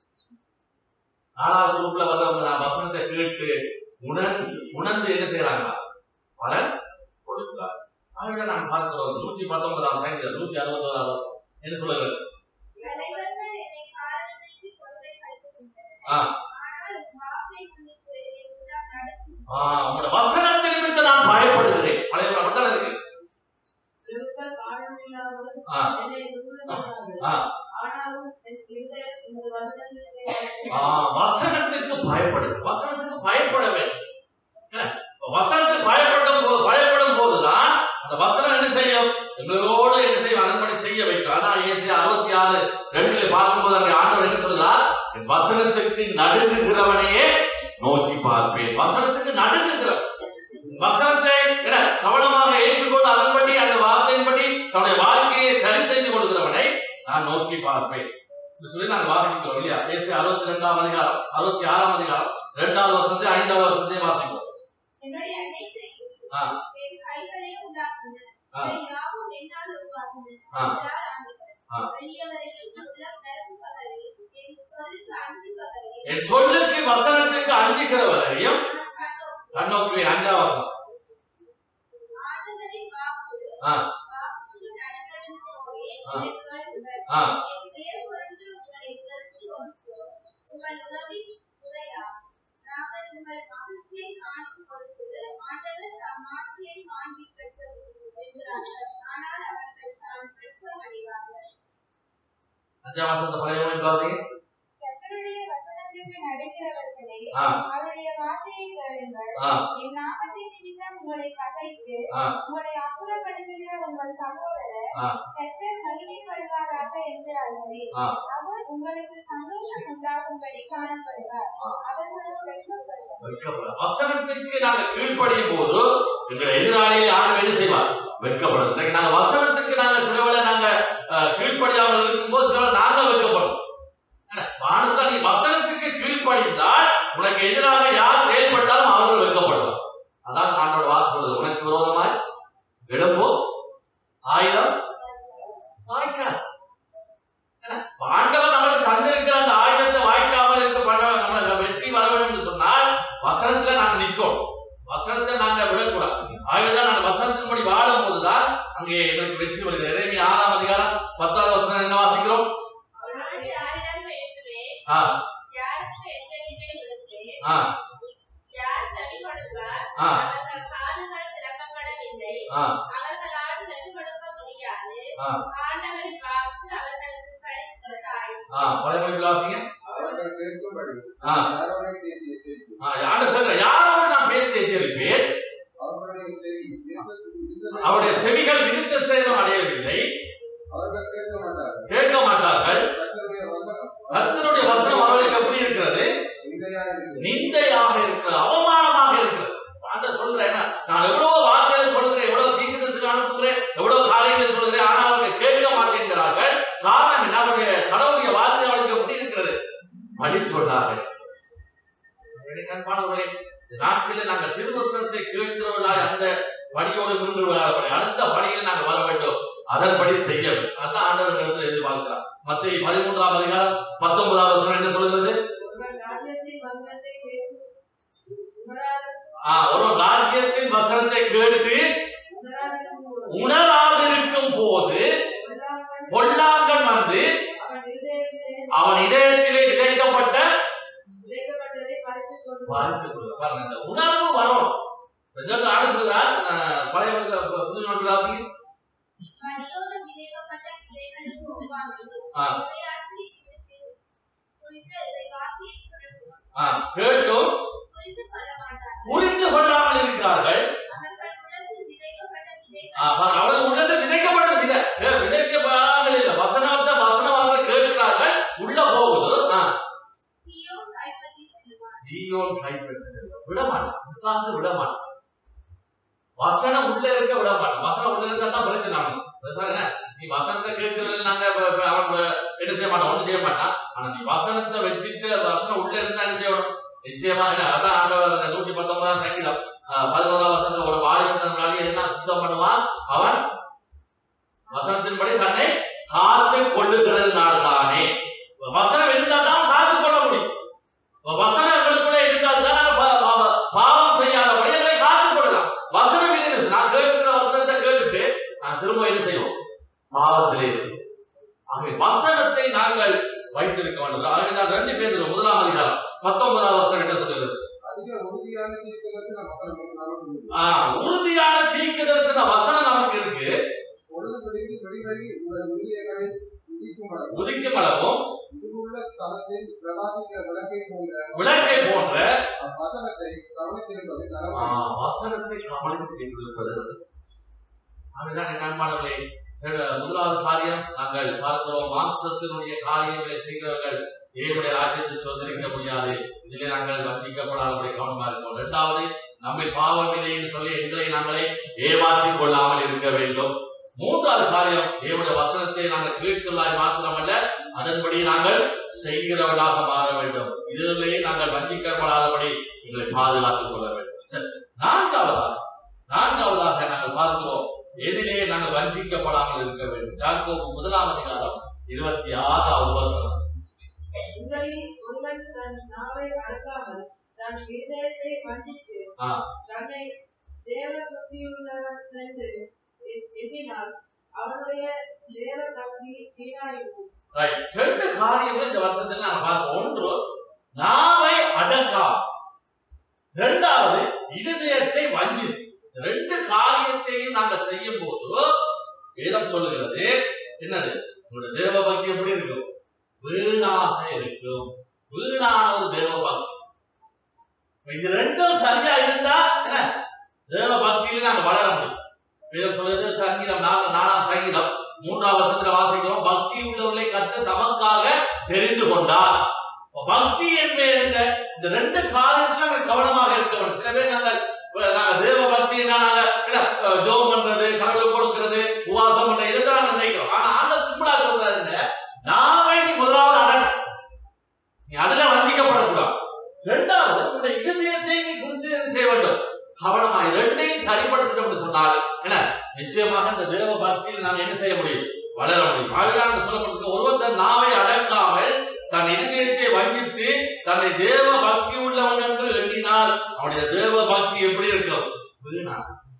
நாலாவது குரூப்ல வந்தவங்க நான் வசனத்தை கேட்டு உணர்ந்து உணர்ந்து என்ன செய்யறாங்க பலன் கொடுக்கிறார் ஆகவே நான் பார்க்கிறோம் நூற்றி பத்தொன்பதாம் சங்கீதம் நூற்றி அறுபத்தோராம் வருஷம் என்ன சொல்லுகிறது தலைவர்கள் என்னை காரணமின்றி கொடுமைப்படுத்துகின்றனர். ஆ. ஆனால் உம் வாக்கை முன்னிட்டு என் உள்ளம் நடுங்கும். ஆ, உங்களோட வசனத்தை நிமித்த நான் பயப்படுகிறேன் பழைய அப்படித்தான் இருக்கு பிரபுக்கள் காரணமில்லாமல் ஆ. என்னை துன்புறுத்தினார்கள். ஆ. ஆனாலும் என் இருதயம் உமது வசனத்திற்கு ஆ, வசனத்துக்கு பயப்படு வசனத்துக்கு பயப்பட வேண்டும் என்ன? வசனத்துக்கு பயப்படும் போது பயப்படும் போதுதான் அந்த வசனம் என்ன செய்யும் எங்களோடு என்ன செய்யும் அதன்படி செய்ய வைக்கும் அதான் ஏசி அறுபத்தி ஆறு ரெண்டுல பார்க்கும்போது அங்கே ஆண்டவர் என்ன சொல்றார் என் வசனத்துக்கு நடுங்குகிறவனையே நோக்கி பார்ப்பேன் வசனத்துக்கு நடுங்குகிறவன் வசனத்தை என்ன கவனமாக ஏற்றுக்கொண்டு அதன்படி அந்த வார்த்தையின்படி தன்னுடைய வாழ்க்கையை சரி செய்து கொடுக்கிறவனை நான் நோக்கி பார்ப்பேன் என்று சொல்லி நாங்கள் வாசிக்கிறோம் இல்லையா ஏசி அறுபத்தி ரெண்டாம் அதிகாரம் அறுபத்தி ஆறாம் அதிகாரம் இரண்டாவது வருஷத்தை ஐந்தாவது வருஷத்தை வாசிக்கிறோம் என்னுடைய அனைத்தையும் ஆ. என் கைகளே உண்டாக்குன. ஆ. இவை யாவும் என்னால் உருவாக்குன. ஆ. என்றார் ஆண்டவர். ஆ. வெளியவரையும் உள்ளம் நிரம்புபவரையும் என் சொல்லுக்கு அஞ்சுபவரையும் என் சொல்லுக்கு வசனத்துக்கு அஞ்சுகிறவரையும் நான் கண்டோம். கண்ணோக்குவேன் அஞ்சாம் வசனம் ஆண்டவரின் வாக்கு ஆ. வாக்கு நடைபெறும் போதே ஆ. இதை கேளுங்கள். ஆ. என் பேர் பொருட்டு உங்களை வெறுத்து ஒதுக்குவோம். உங்கள் உறவி குறையா. நாங்கள் உங்கள் மகிழ்ச்சியை காணும் பொருட்டு ஆண்டவர் தம் ஆட்சியை காண்பிக்கட்டும் என்கிறார்கள். ஆனால் அவர்கள் தான் வெட்கமடைவார்கள். அஞ்சாம் வசனத்தை பழைய மொழி வாசிங்க கர்த்தருடைய வசனத்துக்கு நடக்கிறவர்களே ஆ. அவருடைய வார்த்தையை கேளுங்கள் ஆ. என் நாமத்தின் நிமித்தம் உங்களை பகைத்து ஆ. உங்களை அப்புறப்படுத்துகிற உங்கள் சகோதரர் ஆ. கர்த்தர் மகிமைப்படுவாராக என்கிறார்களே ஆ. அவர் உங்களுக்கு சந்தோஷம் உண்டாகும்படி காணப்படுவார் ஆ. அவர்களோ வெட்கப்படுவார் வெட்கப்படும் வசனத்திற்கு நாங்கள் கீழ்ப்படியும் போது எங்கள் எதிராளியை ஆண்டு என்ன செய்வார் வெட்கப்படும் இன்னைக்கு நாங்க வசனத்துக்கு நாங்க சிலவளை நாங்க அஹ், கீழ்ப்படியாமல் இருக்கும்போது சிலவளை நாங்க வெட்கப்படும் மானுதா நீ வசனத்துக்கு கீழ்ப்படிந்தால் உனக்கு எதிராக யார் செயல்பட்டாலும் அவர்கள் வெட்கப்படுவார் அதான் ஆண்டோட வாக்கு சொல்றது உனக்கு விரோதமாய் எழும்போ ஆயுதம் வாய்க்காது என்ன? ஆண்டவர் நமக்கு தந்திருக்கிற அந்த ஆயுதத்தை வாய்க்காமல் இருக்க பண்ண நம்ம வெற்றி வர வேண்டும் என்று சொன்னால் வசனத்துல நாங்க நிற்கோம் வசனத்தை நாங்க விடக்கூடாது ஆகவேதான் நாங்க வசனத்தின்படி வாழும் போதுதான் அங்கே எங்களுக்கு வெற்றி வருகிறது இறைமை ஆறாம் அதிகாரம் பத்தாவது வசனம் என்ன வாசிக்கிறோம் அவருடைய யாரிடம் பேசுவேன் ஆ யாருக்கு எச்சரிக்கை விடுத்தேன் ஆ யார் செவி கொடுப்பார் ஆ. அவர்கள் காதுகள் திறக்கப்படவில்லை ஆ அவர்களால் செவி கொடுக்க முடியாது ஆ. ஆண்டவரின் வாக்கு அவர்களுக்கு கிடைத்ததாய் ஆ பழைய வாசிங்க அவர்கள் கேட்கும்படி ஆ. யாரோட பேசிய கேட்கும் ஆ யாரு கேட்கல யாரோடு நான் பேசி எச்சரிப்பேன் அவர்களுடைய செவி விருத்த- விருத்த அவருடைய செவிகள் விருத்த சேதம் அடையவில்லை அவர்கள் கேட்க மாட்டார்கள் கேட்க மாட்டார்கள் படி சொன்னார்கள் கண்பானவர்களே இந்த நாட்டிலே நாங்கள் திருவசனத்தை கேட்கிறவர்களாய் அந்த பணியோடு நின்றுவதாக அடுத்த பணியில் நாங்கள் வர வேண்டும் அதன்படி செய்ய வேண்டும் அதான் ஆண்டவர் கருத்து எதிர்பார்க்கிறார் மத்திய பதிமூன்றாம் அதிகாரம் பத்தொன்பதாம் வருஷம் என்ன சொல்கிறது ஒருவர் ராஜ்யத்தின் வசனத்தை கேட்டு உணராத ஆ, ஒரு ராஜ்யத்தின் வசனத்தை கேட்டு உணராதிருக்கும் போது உணராதிருக்கும் போது பொல்லாங்கன் பொல்லாங்கன் வந்து அவன் இருதயத்திலே அவன் இதயத்திலே விதைக்கப்பட்ட விதைக்கப்பட்டதை பறித்துக் கொண்டு வாழ்த்து கொள்ளும். பாருங்க, இந்த உணர்வு வரும் ரெண்டாவது ஆண்டு சொல்றார் அஹ், பழைய சுந்தரி வாசி வழியோரம் விதைக்கப்பட்ட விதைகளுக்கு ஒவ்வாதது. ஆ. உரையாற்றி குறித்து குறித்து இதை வாக்கியை கேட்டும் ஆ, கேட்டும் புரிந்து கொள்ள மாட்டார்கள். புரிந்து கொள்ளாமல் இருக்கிறார்கள் அவர்கள் உலகில் விதைக்கப்பட்ட விதைகள் ஆ, பாருங்க, அவர்கள் உள்ளத்தில் விதைக்கப்பட்ட விதை ஏ, விதைக்கப்படாமல் இல்லை வசனத்தை வசனம் அவர்கள் கேட்கிறார்கள் உள்ள போகுது ஆ, தீயோன் கைப்பற்றி செல்வார். ஜீவன் கைப்பற்றி செல்லும் விடமாட்டான் விசுவாச விடமாட்டான் வசனம் உள்ள இருக்க விடமாட்டான் வசனம் உள்ள இருக்க தான் பரிந்து நானும் பேசாங்க நீ வசனத்தை கேட்கறது நாங்க இப்ப- இப்ப அவன் இப்ப என்ன செய்ய மாட்டான் ஒன்றும் செய்ய மாட்டான் ஆனா நீ வசனத்தை வச்சுட்டு வசனம் உள்ள இருந்தா என்ன செய்யணும் நிச்சயமா என்ன அதான் ஆண்டவர் அந்த நூற்றி பத்தொன்பதாம் சங்கீதம் ஆஹ், பதினோராம் வசனத்துல ஒரு வாயுத்தன் எதனா சுத்தம் பண்ணுவான் அவன் வசனத்தின்படி தன்னை காத்து கொள்ளுகிறதுனால்தானே வசனம் இருந்தால் தான் காத்து கொள்ள முடியும் வசனம் எங்களுக்குள்ளே இருந்தால் தான் நாங்க பா- பா- பாவம் செய்யாதபடி எங்களை காத்துக் கொள்ளலாம் வசனம் இல்லை நான் கேட்கிற வசனத்தை கேட்டுட்டு நான் திரும்ப என்ன செய்வோம் பாவத்திலே இருப்போம். ஆகவே வசனத்தை நாங்கள் வைத்திருக்க வேண்டும் ஆகவே நான் ரெண்டு பேர் முதலாம் அதிகாரம் பத்தொன்பதாம் வசனம் என்ன சொல்லுகிறது அதிக உறுதியான தீர்க்கதரிசன மக்கள் நமக்கு நமக்கு உண்டு. ஆ, உறுதியான தீர்க்க தரிசன வசனம் நமக்கு இருக்கு பொழுது பிடித்து வெளிவழி உங்கள் இந்தியங்களை உதிக்கும் அளவு உதிக்கும் அளவும் இருளுள்ள ஸ்தலத்தில் பிரகாசிக்கிற விளக்கை போன்ற விளக்கை போன்ற வசனத்தை கவனித்திருப்பது ஆ, நலமாய் வசனத்தை கவனித்து கேட்டிருப்பது அதுதான் கண்பானவர்களே முதலாவது காரியம் நாங்கள் பார்க்கிறோம் மாம்சத்தினுடைய காரியங்களை செய்கிறவர்கள் தேவனுடைய ராஜ்யத்தை சுதந்திரிக்க முடியாது இதிலே நாங்கள் வஞ்சிக்கப்படாதபடி கவனமா இருக்கோம் இரண்டாவது நம்மை பாவம் இல்லை என்று சொல்லி எங்களை நாங்களே ஏமாற்றிக் கொள்ளாமல் இருக்க வேண்டும் மூன்றாவது காரியம் தேவனுடைய வசனத்தை நாங்கள் கேட்கலாய் மாத்திரமல்ல அதன்படி நாங்கள் செய்கிறவர்களாக மாற வேண்டும் இதிலே நாங்கள் வஞ்சிக்கப்படாதபடி எங்களை பாதுகாத்துக் கொள்ள வேண்டும் சரி நான்காவதாக நான்காவதாக நாங்கள் பார்க்கிறோம் எதிலே நாங்கள் வஞ்சிக்கப்படாமல் இருக்க வேண்டும் யாக்கோபு முதலாம் அதிகாரம் இருபத்தி ஆறாவது வசனம் உங்களில் ஒருவன் தன் நாவை அடக்காமல் தன் இருதயத்தை வஞ்சித்து ஆ. தன்னை தேவ புத்தியுள்ளவன் என்று எ- எண்ணினால் அவனுடைய தேவ பக்தி வீணாயிருக்கும் Right. ரெண்டு காரியங்கள் இந்த வருஷத்தில் நாங்கள் பார்க்கிறோம் ஒன்று நாவை அடக்காம் இரண்டாவது இருதயத்தை வஞ்சித்து இந்த ரெண்டு காரியத்தையும் நாங்கள் செய்யும் போது வேதம் சொல்லுகிறது என்னது உங்களுடைய தேவ பக்தி எப்படி இருக்கும் வீணாக இருக்கும் வீணான ஒரு தேவ பக்தி இப்ப இது ரெண்டும் சரியா இருந்தா என்ன தேவ பக்தியில நாங்க வளர முடியும் வேதம் சொல்லுறது சங்கீதம் நாலு நாலாம் சங்கீதம் மூன்றாம் வருஷத்துல வாசிக்கிறோம் பக்தி உள்ளவர்களை கத்து தமக்காக தெரிந்து கொண்டார் அப்ப பக்தி என்பது என்ன இந்த ரெண்டு காரியத்துல நாங்கள் கவனமாக இருக்க வேண்டும் சில பேர் நாங்கள் அஹ், நாங்க தேவ பக்தி நாங்க என்ன அஹ், ஜெபம் பண்றது கடவுள் கொடுக்கிறது உபாசம் பண்றது இதுதான் நாங்க நினைக்கிறோம் ஆனா அந்த சிம்பிளா சொல்றாருங்க நாமே நீ முதலாவது அடங்க நீ அதுல வஞ்சிக்கப்படக்கூடாது இரண்டாவது உன்னுடைய இருதயத்தை நீ குறித்து என்ன செய்ய வேண்டும் கவனமா இது ரெண்டையும் சரிப்படுத்திட்டோம்னு சொன்னால் என்ன நிச்சயமாக இந்த தேவ பக்தியில் நாம் என்ன செய்ய முடியும் வளர முடியும் ஆகவே சொல்லப்பட்டிருக்க ஒருவர் தன் நாவை அடக்காமல் தன் இருதயத்தை வஞ்சித்து தன்னை தேவ பக்தி உள்ளவன் என்று எண்ணினால் அவனுடைய தேவ பக்தி எப்படி இருக்கும் வீணா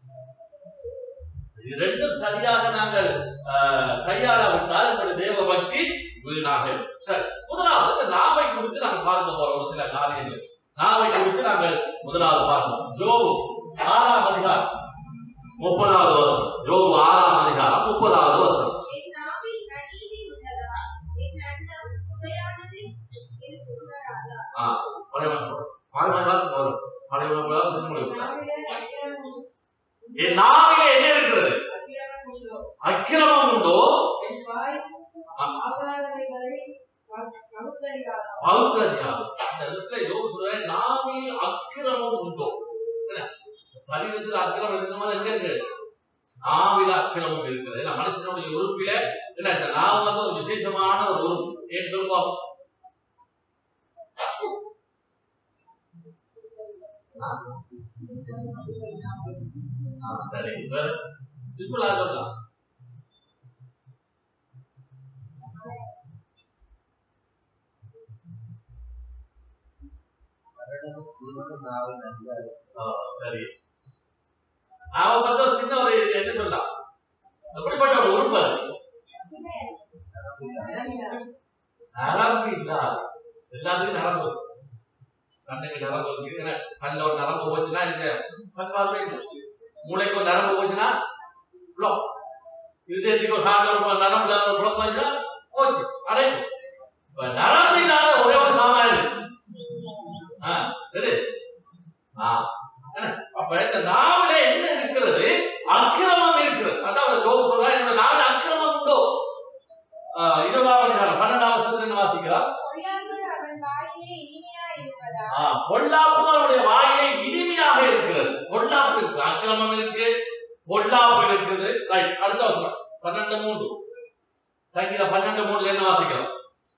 இது ரெண்டும் சரியாக நாங்கள் ஆஹ், கையாளாவிட்டால் நம்முடைய தேவ பக்தி வீணாக இருக்கும். சரி முதலாவது இந்த நாவை குறித்து நாங்கள் பார்க்க போறோம் ஒரு சில காரியங்கள் நாவை குறித்து நாங்கள் முதலாவது பார்ப்போம் ஜோபு ஆறாம் அதிகாரம் முப்பதாவது வருஷம் ஜோபு ஆறாம் அதிகாரம் முப்பதாவது வருஷம் என் நாவில் நன்னீதி உள்ளதா? என் அன்னம் சுவையானது எனக்கு உணராதா? பழைய பழைய வாசம் வரும் பழைய சொல்ல முடியும் நாவிலே அக்கிரமம் உண்டு. என் நாவிலே என்ன இருக்கிறது அக்கிரமம் உண்டோ? அக்கிரமம் உண்டோ என் வாய் ஆகாதவைகளை பகு- பகுத்தறியாதா? பௌத்தரியாது அந்த இடத்துல யோகு சொல்றேன் நாவில் அக்கிரமம் உண்டோ என்ன? சரீரத்தில் அக்கிரமம் இருக்கிற மாதிரி எங்க இருக்கு நாவில அக்கிரமம் இருக்குது ஏன்னா மனுஷனுடைய உறுப்பில என்ன இந்த நாவு வந்து ஒரு விசேஷமான ஒரு உறுப்பு ஏன் சொல்லுவோம் ஆ, சரி வேற சிம்பிளா சொல்லலாம் ஆ, சரி அவன் பார்த்தா சின்ன ஒரு இது என்ன சொல்லலாம் அப்படிப்பட்ட ஒரு உறுப்பு அது நரம்பு இல்ல எல்லாத்துக்கும் நரம்பு கண்ணுக்கு நரம்பு இருக்கு ஏன்னா கண்ணில் ஒரு நரம்பு போச்சுன்னா இந்த கண் பார்வை இல்லை. மூளைக்கு ஒரு நரம்பு போச்சுன்னா பிளாக் இதயத்துக்கு ஒரு சார்ந்த ஒரு நரம்பு பிளாக் போச்சுன்னா போச்சு அடைப்பு இப்ப நரம்பு இல்லாத ஒரே ஒரு சாமான் இது ஆ, இது ஆ, என்ன? அப்ப இந்த நாவல என்ன இருக்கிறது அக்கிரமம் இருக்கிறது அதாவது யோக சொல்றா என்னோட நாவல அக்கிரமம் உண்டோ ஆ, இருபதாம் அதிகாரம் பன்னெண்டாம் வருஷத்துல என்ன வாசிக்கிறார் பொல்லாப்பு அவன் வாயிலே இனிமையா இருப்பதா ஆ, பொல்லாப்பு அவருடைய வாயிலே இனிமையாக இருக்கிறது பொல்லாப்பு இருக்கு அக்கிரமம் இருக்கு பொல்லாப்பு இருக்குது ரைட் அடுத்த வசனம் பன்னெண்டு மூன்று சங்கீதம் பன்னெண்டு மூணுல என்ன வாசிக்கிறோம்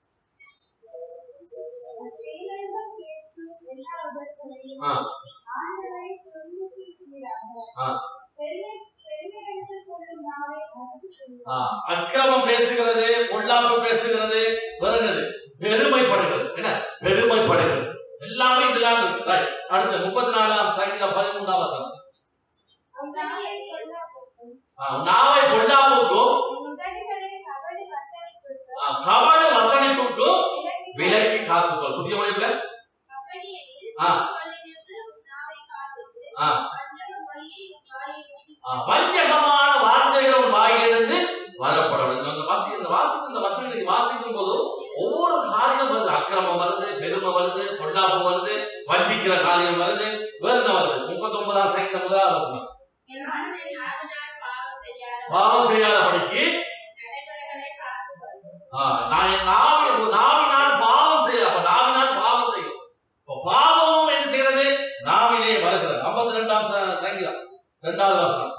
செய்தவர்கள் பேசும் எல்லா விபத்துகளையும் ஆ. ஆண்டவரை துன்புறுத்துகிறார்கள். ஆ. பெருமை- பெருமை எடுத்துக் கொள்ளும் நாவை அகற்றுங்கள். ஆ, அக்கிரமம் பேசுகிறது பொல்லாப்பு பேசுகிறது வேற என்னது பெருமைப்படுகிறது என்ன பெருமைப்படுகிறது எல்லாமே இதெல்லாம் இருக்கு ரைட் அடுத்து முப்பத்தி நாலாம் சங்கீதம் பதிமூன்றாம் வசனம் நாவை பொல்லாப்புக்கும், ஆ, நாவை பொல்லாப்புக்கும் உன் உதடுகளை கபடி வசனிப்புக்கும் ஆ, கபட வசனிப்புக்கும் விலக்கி விலக்கி காத்துக்கொள் புதிய மொழியில கபடியனில் ஆ. சொல்லினின்று நாவை காத்துக்கு, ஆ. வஞ்சக மொழியை உன் வாயை விட்டு ஆ, வஞ்சகமான வார்த்தைகள் உன் வாயிலிருந்து வரப்பட வேண்டும் அந்த வாசி இந்த வாசிக்கும் இந்த வசனங்களை வாசிக்கும் போது ஒவ்வொரு காரியம் வருது அக்கிரமம் வருது பெருமை வருது பொல்லாப்பு வருது வஞ்சிக்கிற காரியம் வருது வேற என்ன வருது முப்பத்தி ஒன்பதாம் சங்கீத முதலாவது வசனம் என் மனதை நாவினால் பாவம் செய்யாத பாவம் செய்யாதபடிக்கு நடைமுறைகளை காத்துக்கொள். ஆ, நான் என் நாவி நாவினால் பாவம் செய்ய அப்ப நாவினால் பாவம் செய்யும் இப்ப பாவமும் என்ன செய்யறது நாவிலே வருகிறது ஐம்பத்தி ரெண்டாம் ச- சங்கீதம் இரண்டாவது வசனம்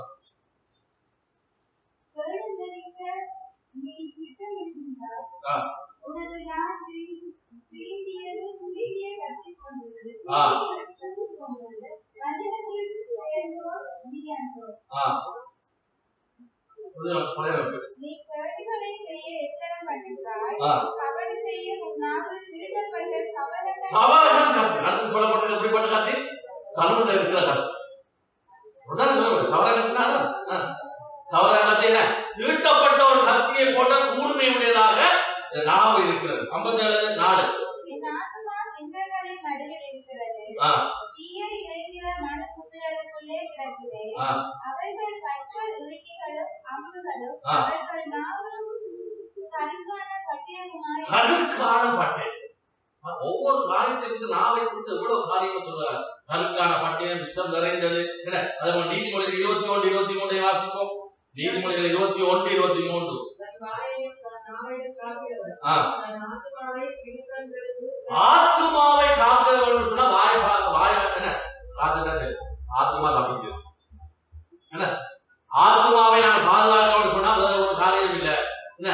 சொல்லுகிறீங்க, நீ திட்டமிடுகின்றாய். ஆ. உனது நாள் வீ- வீண்டியது வீடியை கட்டிக் கொண்டுள்ளது. ஆ. வீடியை கட்டிக் கொண்டுள்ளது. வஞ்சகத்திற்கு பெயர்ந்தோர் நீ அன்றோ. ஆ புதிய- புதிய வகுப்பு. நீ கரடிகளை செய்ய எத்தனம் பண்ணுகிறாய். ஆ. கபடி செய்ய உன் நாவு திருடப்பட்ட சவரன சவரகன் கத்தி அடுத்து சொல்லப்பட்டது எப்படிப்பட்ட கத்தி சலூன்ல இருக்கிற கத்தி அப்படிதானே சொல்லுவது சவரகத்தினா சவரகத்தை என்ன தீட்டப்பட்ட ஒரு கத்தியை போட்ட கூர்மையுடையதாக இந்த நாவு இருக்கிறது ஐம்பத்தேழு நாடு என் ஆத்துமா சிங்கங்களின் நடுவில் இருக்கிறது. ஆ. தீய இறைக்கிற மனுபுத்திரருக்குள்ளே கிடக்கிறேன். ஆ. அவர்கள் கற்கள் ஈட்டிகளும் அம்புகளும் ஆ. அவர்கள் நாவும் கருக்கான பட்டியலுமாய் கருக்கான பட்டை ஒவ்வொரு காரியத்திற்கு நாவை குறித்து எவ்வளவு காரியம் சொல்றாரு கருக்கான பட்டயம் விஷம் நிறைந்தது என்ன அது நம்ம நீதிமொழிகள் இருபத்தி ஒன்று இருபத்தி மூன்றை வாசிப்போம் நீதிமொழிகள் இருபத்தி ஒன்று இருபத்தி மூன்று தன் வாயை தன் நாவை காக்கிறவர் ஆ. தன் ஆத்துமாவை பிடித்தவர்களுக்கு ஆத்துமாவை காக்கிறவர்கள் சொன்னா வாய் பா- வாய் என்ன காத்துட்டது ஆத்துமா தப்பிச்சு என்ன ஆத்துமாவை நான் பாதுகாக்கணும்னு சொன்னா வேற ஒரு காரியம் இல்ல என்ன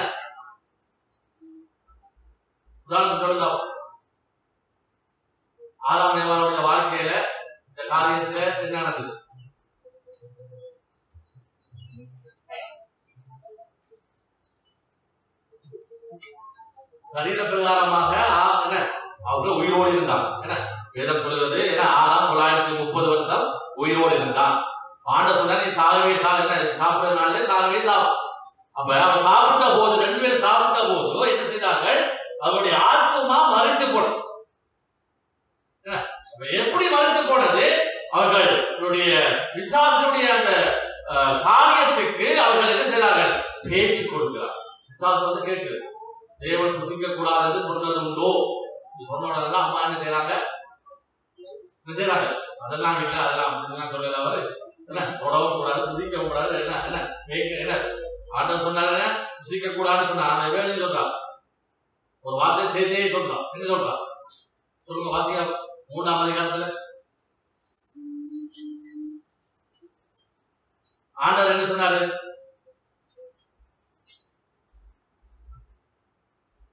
உதாரணத்துக்கு சொல்லுங்க ஆதாம் ஏவாளுடைய வாழ்க்கையில இந்த காரியத்துல என்ன நடந்தது சரீர பிரகாரமாக ஆ- என்ன அவங்க உயிரோடு இருந்தாங்க என்ன வேதம் சொல்லுவது ஏன்னா ஆறாம் தொள்ளாயிரத்தி முப்பது வருஷம் உயிரோடு இருந்தான் ஆண்ட சொன்னா நீ சாகவே சாக என்ன சாப்பிட்டதுனால சாகவே சாகும் அப்ப அவன் சாப்பிட்ட போது ரெண்டு பேரும் சாப்பிட்ட போது என்ன செய்தார்கள் அவருடைய ஆத்மா மறைத்து போனது என்ன? அப்ப எப்படி மறைத்து போனது அவர்கள் அவருடைய விசாசனுடைய அந்த அஹ், காரியத்துக்கு அவர்கள் என்ன செய்தார்கள் பேச்சு கொடுக்கிறார் விசாசம் வந்து கேட்குது தேவன் புசிக்க கூடாது என்று சொன்னது உண்டோ இது சொன்ன உடனே அம்மா என்ன செய்யறாங்க என்ன செய்யறாங்க அதெல்லாம் இல்லை அதெல்லாம் அதெல்லாம் சொல்லல அவரு என்ன தொடவும் கூடாது புசிக்க கூடாது என்ன என்ன கேட்க என்ன ஆண்டவர் சொன்னாங்க புசிக்க கூடாதுன்னு சொன்னா ஆனா இவன் சொல்றான் ஒரு வார்த்தை சேர்த்தே சொல்றான் என்ன சொல்றான் சொல்லுங்க வாசிக்க மூணாம் அதிகாரத்துல ஆண்டவர் என்ன சொன்னாரு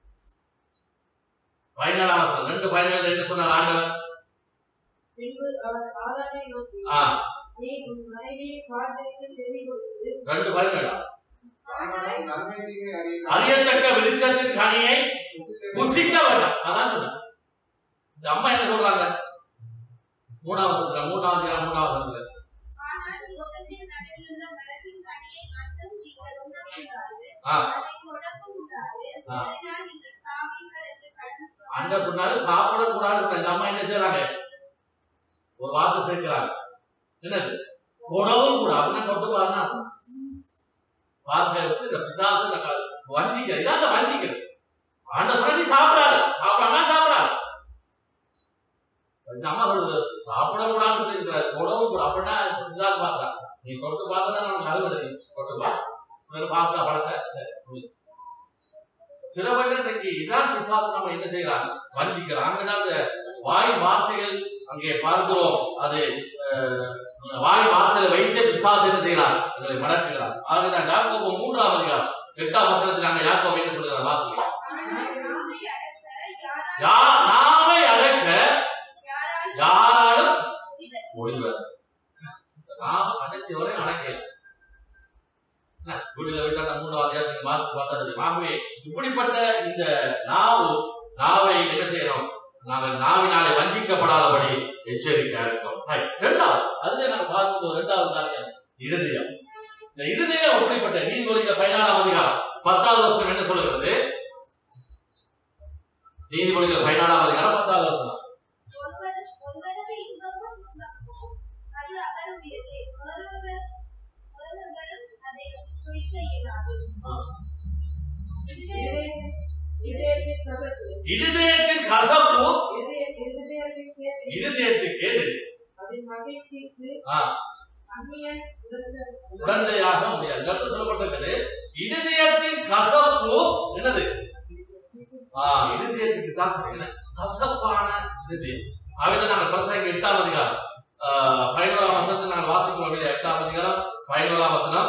பதினேழாம் வசனம் ரெண்டு பதினேழு என்ன சொன்னார் ஆண்டவர் பின்பு அவர் ஆதாமை நோக்கி ஆ, நீ உன் மனைவியை வார்த்தைக்கு செவி கொடுத்து ரெண்டு பாருங்கள் ஆனால் நன்மை தீமை அறிய அறியத்தக்க விருட்சத்தின் கனியை புசிக்க புசிக்க வேண்டாம் அதான் சொன்னேன். இந்த அம்மா என்ன சொல்றாங்க மூணாவது சத்துல மூணாவது அதிகாரம் மூணாவது சத்துல ஆனால் தோட்டத்தின் நடுவிலுள்ள மரத்தின் கனியை மட்டும் நீங்கள் உண்ணக்கூடாது. ஆ. அதை தொடக்கூடாது. ஆ. அதனால் நீங்கள் சாவீர்கள் என்று கர்த்தர் சொன்னார். அங்க சொன்னாரு சாப்பிடக்கூடாது இந்த அம்மா என்ன செய்றாங்க ஒரு வார்த்தை சேர்க்கிறாங்க என்னது உணவும் கூட அப்படின்னா கொடுத்துக்கலாம்னா வார்த்தை வந்து இந்த பிசாசு இந்த க- வஞ்சிக்கிறது இதான் அந்த வஞ்சிக்கிறது ஆண்ட சொன்னா நீ சாப்பிடாது சாப்பிடாம சாப்பிடாது இந்த அம்மா சொல்லுது சாப்பிடக்கூடாதுன்னு சொல்லியிருக்கிறாரு உணவும் கூட அப்படின்னா பிசாசு பார்த்தா நீ தொட்டு பார்த்தா நமக்கு நல்லது தொட்டு பார்த்து பார்த்தா பழத்தை சரி முடிஞ்சுச்சு. சில பேர் இன்னைக்கு இதான் பிசாசு நம்ம என்ன செய்யறாங்க வஞ்சிக்கிறாங்க அங்கதான் அந்த வாய் வார்த்தைகள் அங்கே பார்க்கிறோம் அது அஹ், வாய் வார்த்தைகளை வைத்து பிசாசு என்ன செய்யறான் எங்களை மடக்குகிறான் ஆகதான் யாக்கோபு மூன்றாம் அதிகாரம் எட்டாம் வசனத்தில் அங்க யாக்கோபு என்ன சொல்கிறார் வாசிக்க ஆனால் நாவை அடக்க யாரால் யா நாமை அடக்க யாரால் யாராலும் முடிவது? முடிவர் நாம கடைசி வரை அடக்கல என்ன, வீட்டுல விட்டு அந்த மூன்றாம் அதிகாரம் வாசித்து பார்த்தா தெரியும் ஆகவே இப்படிப்பட்ட இந்த நாவு நாவை என்ன செய்யணும் நாங்கள் நாவினாலே வஞ்சிக்கப்படாதபடி எச்சரிக்கையா இருக்கோம் Right. இரண்டாவது அதுல நாங்க பார்க்கும்போது இரண்டாவது காரியம் இருதயம் இந்த இருதயம் அப்படிப்பட்ட நீதிமொழிகள் பதினாலாம் அதிகாரம் பத்தாவது வருஷம் என்ன சொல்லுகிறது நீதிமொழிகள் பதினாலாம் அதிகாரம் பத்தாவது வருஷம் ஒருவர் ஒருவரது இன்பமும் துன்பமும் அது அவருடையது ஒருவர் ஒருவரும் அதை குறிக்க இயலாது இதயத்தின் இதயத்தின் கசப்பு இருதயத்தின் கசப்பு இதய இருதயத்தின் கேள்வி இருதயத்துக்கு எது அதன் மகிழ்ச்சிக்கு ஆ. அந்நியன் உணர்ந்த உடந்தையாக முடியாது இந்த இடத்துல சொல்லப்பட்டிருக்கிறது இருதயத்தின் கசப்பு என்னது ஆ இருதயத்துக்கு தான் என்ன கசப்பான இருதயம் அவையில நாங்கள் பிரசங்க எட்டாம் அதிகாரம் ஆ, பதினோராம் வசனத்தை நாங்கள் வாசிக்கிறோம் இல்லையா எட்டாம் அதிகாரம் பதினோராம் வசனம்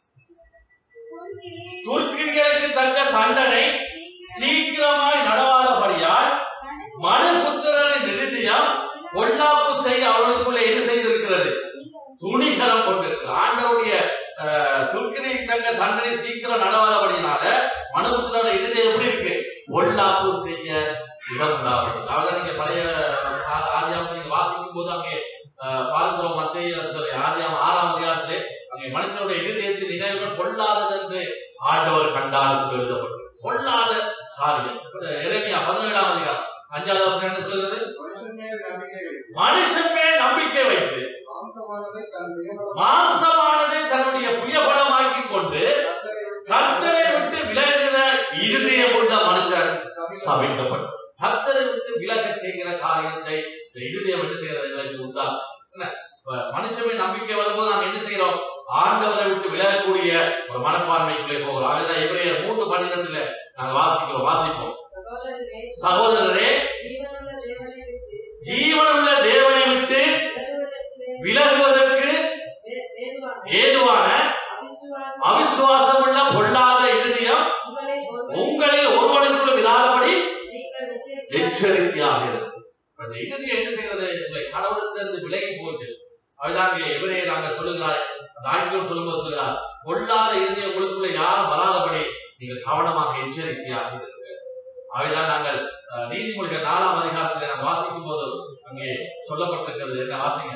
துர்க்கிகளுக்கு தக்க தண்டனை சீக்கிரமாய் நடவாதபடியால் மனுபுத்திரனின் இருதயம் பொல்லாப்பு செய்ய அவளுக்குள்ள என்ன செய்திருக்கிறது துணிகரம் கொண்டிருக்கு ஆண்டவருடைய துர்க்கினை தங்க தண்டனை சீக்கிரம் நடவாதபடினால மனுபுத்திரோட இருதயம் எப்படி இருக்கு பொல்லாப்பு செய்ய இடம் உண்டாவது அதாவது நீங்க பழைய ஆ- ஆதியாமத்தை நீங்க வாசிக்கும் போது அங்கே அஹ், பார்க்கிறோம் மத்திய sorry, ஆதியாம ஆறாம் அதிகாரத்திலே அங்கே மனுஷனுடைய இருதயத்தின் நினைவுகள் பொல்லாதது என்று ஆண்டவர் கண்டார் என்று எழுதப்பட்டது பொல்லாத காரியம் இறைமையா பதினேழாம் அதிகாரம் அஞ்சாவது வருஷம் என்ன சொல்லுகிறது மனுஷன் மேல் நம்பிக்கை வை. மனுஷன் மேல் நம்பிக்கை வைத்து மாம்சமானதை தன் மிகவும் மாம்சமானதை தன்னுடைய புயபலமாக்கி கொண்டு கர்த்தரை விட்டு விலகுகிற இருதயம் கொண்ட மனுஷன் சபிக்கப்படும் கர்த்தரை விட்டு விலகச் செய்கிற காரியத்தை இந்த இருதயம் என்ன செய்கிறது எங்களுக்கு உண்டா என்ன இப்ப மனுஷமே நம்பிக்கை வரும்போது நாம் என்ன செய்யறோம் ஆண்டவரை விட்டு விலகக்கூடிய ஒரு மனப்பான்மைக்குள்ளே போகிறோம் அதுதான் இவரைய மூன்று பன்னிரண்டுல நாங்கள் வாசிக்கிறோம் வாசிப்போம் சகோதரரே சகோதரரே ஜீவனுள்ள தேவனை விட்டு ஜீவனுள்ள தேவனை விட்டு விலகுவதற்கு விலகுவதற்கு வே- வேறுவான ஏதுவான அவிசுவாசம் அவிசுவாசம் உள்ள பொல்லாத இருதயம் உங்களை ஒருவன் உங்களில் ஒருவனுக்குள்ளும் இல்லாதபடி நீங்கள் எச்சரிக்கையாக எச்சரிக்கையாக இருக்கும் அந்த இருதயம் என்ன செய்கிறது உங்களை கடவுளத்திலிருந்து விலகி போச்சு அதுதான் இங்கே இவரே நாங்கள் சொல்லுகிறார் நாய்க்கும் சொல்லும்போது சொல்லுகிறார் பொல்லாத இருதயம் உங்களுக்குள்ள யாரும் வராதபடி நீங்கள் கவனமாக எச்சரிக்கையாக இருங்கள் அவைதான் நாங்கள் அஹ், நீதிமொழிகள் நாலாம் அதிகாரத்தில் நாம் வாசிக்கும் போது அங்கே சொல்லப்பட்டிருக்கிறது என்ன வாசிங்க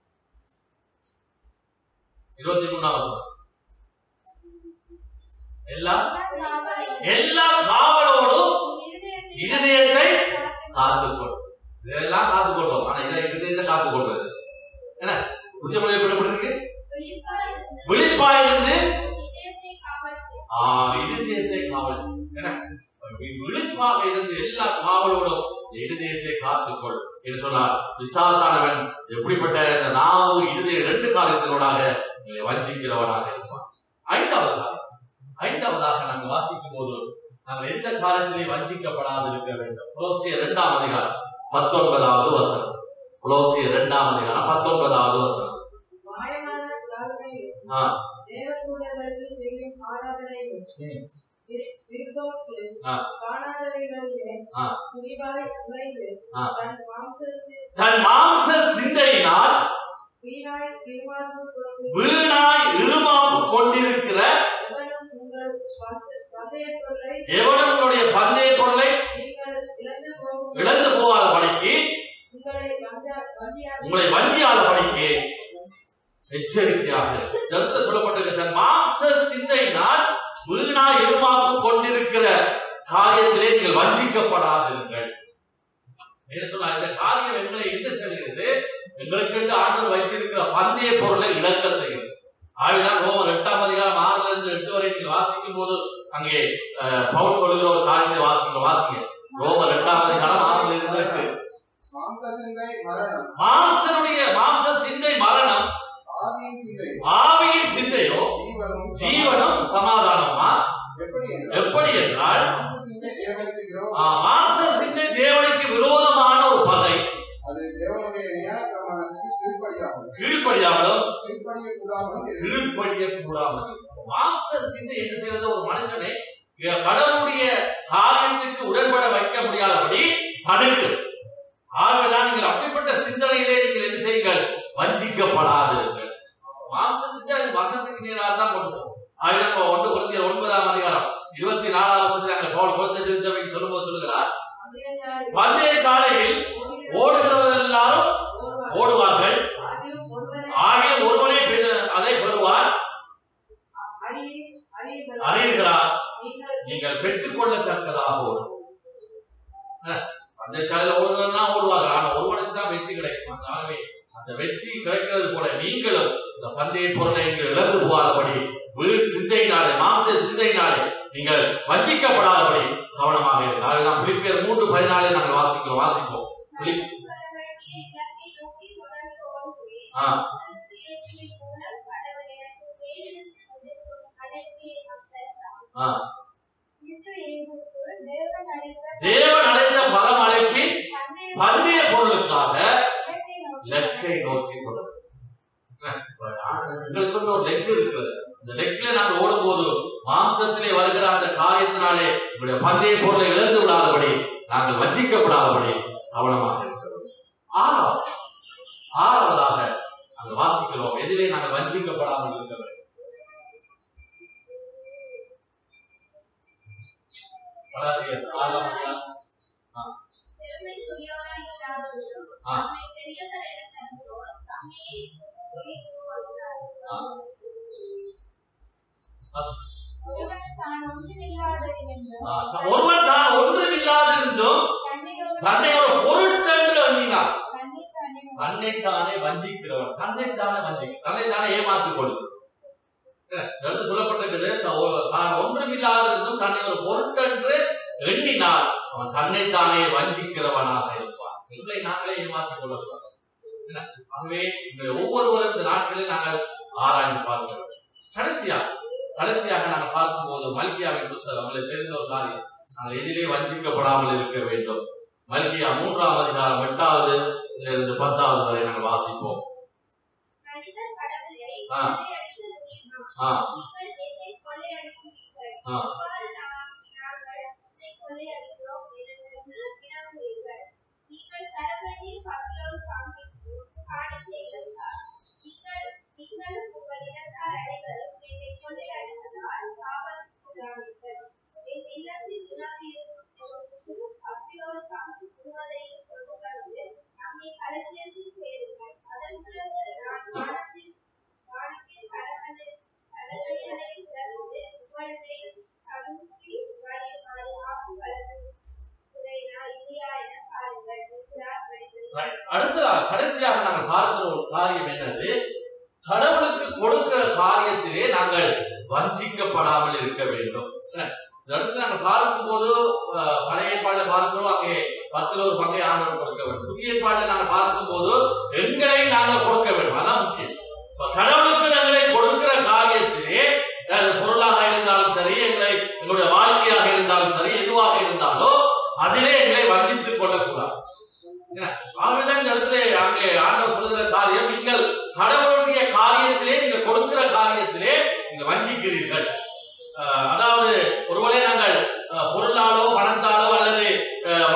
இருபத்தி மூணாம் வசனம் எல்லா எல்லா காவலோடும் இருதயத்தை காத்துக்கொள் இதெல்லாம் காத்துக்கொள்வோம் ஆனா இதை இருதயத்தை காத்துக்கொள்வது என்ன புதிய மொழி எப்படி விழிப்பாயிருந்து ஆ இருதயத்தை காவல் செய். என்ன வி- விழிப்பாக இருந்து எல்லா காவலோடும் இருதயத்தை காத்துக்கொள் என்று சொன்னார் விசாசானவன் எப்படிப்பட்ட இந்த நாவு இருதய ரெண்டு காரியத்தினோடாக உங்களை வஞ்சிக்கிறவனாக இருப்பான் ஐந்தாவது காரியம் ஐந்தாவதாக நாங்கள் வாசிக்கும் போது நாங்கள் எந்த காரியத்திலே வஞ்சிக்கப்படாது இருக்க வேண்டும் புலோசிய இரண்டாம் அதிகாரம் பத்தொன்பதாவது வசனம் புலோசிய இரண்டாம் அதிகாரம் பத்தொன்பதாவது வசனம் மாயமான தாழ்மை ஆ. தேவதூதர்களுக்கு செய்யும் ஆராதனை ம். விருப்பமுக்கு ஆ. காணாதவைகளிலே ஆ. துணிவாய் உறைந்து ஆ. தன் மாம்சத்தில் தன் மாம்ச சிந்தையினால் வீணாய் பின்வாங்கு கொண்டு வீணாய் இருமாப்பு கொண்டிருக்கிற எவனும் உங்கள் பந்த- பந்தய பொருளை எவனும் உங்களுடைய பந்தய பொருளை நீங்கள் இழந்து போகும் இழந்து போகாத படிக்கு உங்களை வந்த- வந்தியாக உங்களை வஞ்சியாத படிக்கு எச்சரிக்கையாக ஜலத்தில் சொல்லப்பட்டிருக்க தன் மாம்ச சிந்தையினால் வீணாய் இருமாப்பு கொண்டிருக்கிற காரியத்திலே நீங்கள் வஞ்சிக்கப்படாதிருங்கள் என்ன சொன்னா இந்த காரியம் எங்களை என்ன செய்கிறது எங்களுக்கு என்று ஆண்டவர் வைத்திருக்கிற பந்தய பொருளை இழக்க செய்கிறது ஆகிதான் ரோமர் எட்டாம் அதிகாரம் ஆறுல இருந்து எட்டு வரை நீங்கள் வாசிக்கும் போது அங்கே அஹ், பவுல் சொல்லுகிற ஒரு காரியத்தை வாசிங்க வாசிங்க ரோமர் எட்டாம் அதிகாரம் ஆறுல இருந்து எட்டு மாம்ச சிந்தை மரணம் மாம்சனுடைய மாம்ச சிந்தை மரணம் ஆவியின் சிந்தை ஆவியின் சிந்தையோ ஜீவனும் ஜீவனம் சமாதானமா எப்படி என்றால் எப்படி என்றால் மாம்ச சிந்தை தேவனுக்கு விரோதம் ஆ, மாம்ச சிந்தை தேவனுக்கு விரோதமான ஒரு பகை அது தேவனுடைய நியாய பிரமாணத்துக்கு கீழ்ப்படியாகும் கீழ்ப்படியாமலும் கீழ்ப்படிய கூடாமலும் இருக்கிறது. கீழ்ப்படிய கூடாமல் மாம்ச சிந்தை என்ன செய்வது ஒரு மனுஷனை கடவுளுடைய காரியத்துக்கு உடன்பட வைக்க முடியாதபடி தடுக்கு ஆகவேதான் நீங்கள் அப்படிப்பட்ட சிந்தனையிலே நீங்கள் என்ன செய்யுங்கள் வஞ்சிக்கப்படாதிருங்கள் மாம்ச சிந்தை அது மரணத்துக்கு நேராக தான் கொண்டு போகும் ஆகவே நம்ம ஒன்று குழந்தைய ஒன்பதாம் அதிகாரம் இருபத்தி நாலாவது வருஷத்துல அங்க பவுல் குழந்தை திருச்சபைக்கு சொல்லும்போது சொல்லுகிறார் பந்தயச்சாலை பந்தய சாலையில் ஓடுகிறவர்கள் எல்லாரும் ஓடுவார். ஓடுவார்கள் ஆகிலும் ஒருவனை ஆகிய ஒருவனே பெறு- அதை பெறுவார் அறிய- அறிய சொல்லார். அறிகிறார் நீங்கள் நீங்கள் பெற்றுக்கொள்ளத்தக்கதாக ஓடும் அந்த சாலையில் ஓடுவதுனா ஓடுவார்கள் ஆனா ஒருவனுக்கு தான் வெற்றி கிடைக்கும் ஆகவே அந்த வெற்றி கிடைக்கிறது போல நீங்களும் இந்த பந்தய பொருளை நீங்கள் இழந்து போகாதபடி வீண் சிந்தையினாலே மாம்ச சிந்தையினாலே நீங்கள் வஞ்சிக்கப்படாதபடி கவனமாக இருங்கள் ஆகவே நாம் பிலிப்பியர் மூன்று பதினாலே நாங்கள் வாசிக்கிறோம் வாசிப்போம் பிலிப்- நடுவரவழியை இலக்கை நோக்கி தொடர்ந்து ஓடுகிறேன். ஆ. கிறிஸ்து இயேசுவின் மூலம் கடவுள் எனக்கு மேலிருந்து கொடுக்கும் அழைப்பை அக்செப்டார். ஆ. கிறிஸ்து இயேசுவுக்குள் தேவன் அளித்த தேவன் அடைந்த பலம் அழைப்பின் பந்தய பந்தய பொருளுக்காக இலக்கை நோக்கி லெக்கை நோக்கி தொடரும் எங்களுக்கு வந்து ஒரு லெக் இருக்கிறது இந்த லெக்ல நாங்கள் ஓடும்போது மாம்சத்திலே வருகிற அந்த காரியத்தினாலே உங்களுடைய பந்தய பொருளை இழந்து விடாதபடி நாங்கள் வஞ்சிக்கப்படாதபடி கவனமாக இருக்கிறோம் ஆறாவது ஆறாவதாக நாங்கள் வாசிக்கிறோம் எதிலே நாங்கள் வஞ்சிக்கப்படாமல் இருக்க வேண்டும் கலாத்தியர் ஆறாம் அதிகாரம். பெருமைக்குரியவராய் இல்லாதவர்களும் ஆ. தம்மை பெரியவர் என கருதுவோர் தம்மையே உயர்த்திக் கொள்கிறார். ஆ. ஒருவன் தான் ஒன்றுமில்லாதவனென்றும் ஆ, ஒருவன் தான் ஒன்றுமில்லாதிருந்தும் தன்னையோடு தன்னை ஒரு பொருட்டென்று எண்ணினார் தன்னைத்தானே தன்னைத்தானே வஞ்சிக்கிறவன் தன்னைத்தானே வஞ்சிக்க தன்னைத்தானே ஏமாற்றிக் கொள்ளும் என்று சொல்லப்பட்டிருக்கிறது த- ஒரு- தான் ஒன்றுமில்லாதிருந்தும் தன்னை ஒரு பொருட்டென்று எண்ணினால் அவன் தன்னைத்தானே வஞ்சிக்கிறவனாக இருப்பான் எங்களை நாங்களே ஏமாற்றிக் கொள்ளக்கூடாது என்ன? ஆகவே இந்த ஒவ்வொருவரும் இந்த நாட்களில் நாங்கள் ஆராய்ந்து பார்க்கிறோம் கடைசியாக கடைசியாக நாங்கள் பார்க்கும்போது மல்கியாவின் புஸ்தகம் உங்களுக்கு தெரிந்த ஒரு காரியம் நாங்கள் எதிலே வஞ்சிக்கப்படாமல் இருக்க வேண்டும் மல்கியா மூன்றாம் அதிகாரம் எட்டாவது இருந்து பத்தாவது வரை நாங்கள் வாசிப்போம் மனிதர் கடவுளை ஆ. கொள்ளையடிக்க முடியுமா? ஆ. நீங்கள் என்னை கொள்ளையடிக்கிறீர்கள். ஆ. எவ்வாறு நாம் நாங்கள் உன்னை கொள்ளையடிக்கிறோம் என்று வினவுகிறீர்கள். நீங்கள் தர வேண்டிய பதிலோரு காண்பித்து காணிக்கை இருந்தார். நீங்கள் நீங்களும் உங்கள் இனத்தார் அனைவரும் என்னை கொள்ளையடித்ததால் சாபத்துக்குள்ளானீர்கள். என் இல்லத்தில் உணவிருக்கும் பொருளுக்கு அப்பிலோரு காண்பு முழுவதையும் கொண்டு வந்து நம்மை களத்திற்கு சேருங்கள். அதன் பிறகு நான் வானத்தில் வானத்தில் கடவுளை கடவுளை திறந்து உங்களை தகுதி வழிமாறி ஆசி வளர்க்கிறேனா இல்லையா என பாருங்கள் என்கிறார் மனிதன். அடுத்ததாக கடைசியாக நாங்கள் பார்க்கிற ஒரு காரியம் என்னது கடவுளுக்கு கொடுக்கிற காரியத்திலே நாங்கள் வஞ்சிக்கப்படாமல் இருக்க வேண்டும் என்ன? இந்த இடத்துல நாங்கள் பார்க்கும்போது அஹ், பழைய ஏற்பாடுல பார்க்கிறோம் அங்கே பத்துல ஒரு பங்கை ஆண்டவர் கொடுக்க வேண்டும் புதிய ஏற்பாடுல நாங்கள் பார்க்கும்போது எங்களை நாங்கள் கொடுக்க வேண்டும் அதான் முக்கியம் இப்ப கடவுளுக்கு நாங்களை கொடுக்கிற காரியத்திலே அது பொருளாக இருந்தாலும் சரி எங்களை எங்களுடைய வாழ்க்கையாக இருந்தாலும் சரி எதுவாக இருந்தாலும் அதிலே எங்களை வஞ்சித்துக் கொள்ளக்கூடாது ஆகவேதான் இந்த இடத்துல அங்கே ஆண்டவர் சொல்லுகிற காரியம் நீங்கள் கடவுளுடைய காரியத்திலே நீங்கள் கொடுக்கிற காரியத்திலே நீங்கள் வஞ்சிக்கிறீர்கள் அஹ், அதாவது ஒருவேளை நாங்கள் அஹ், பொருளாலோ பணத்தாலோ அல்லது அஹ்,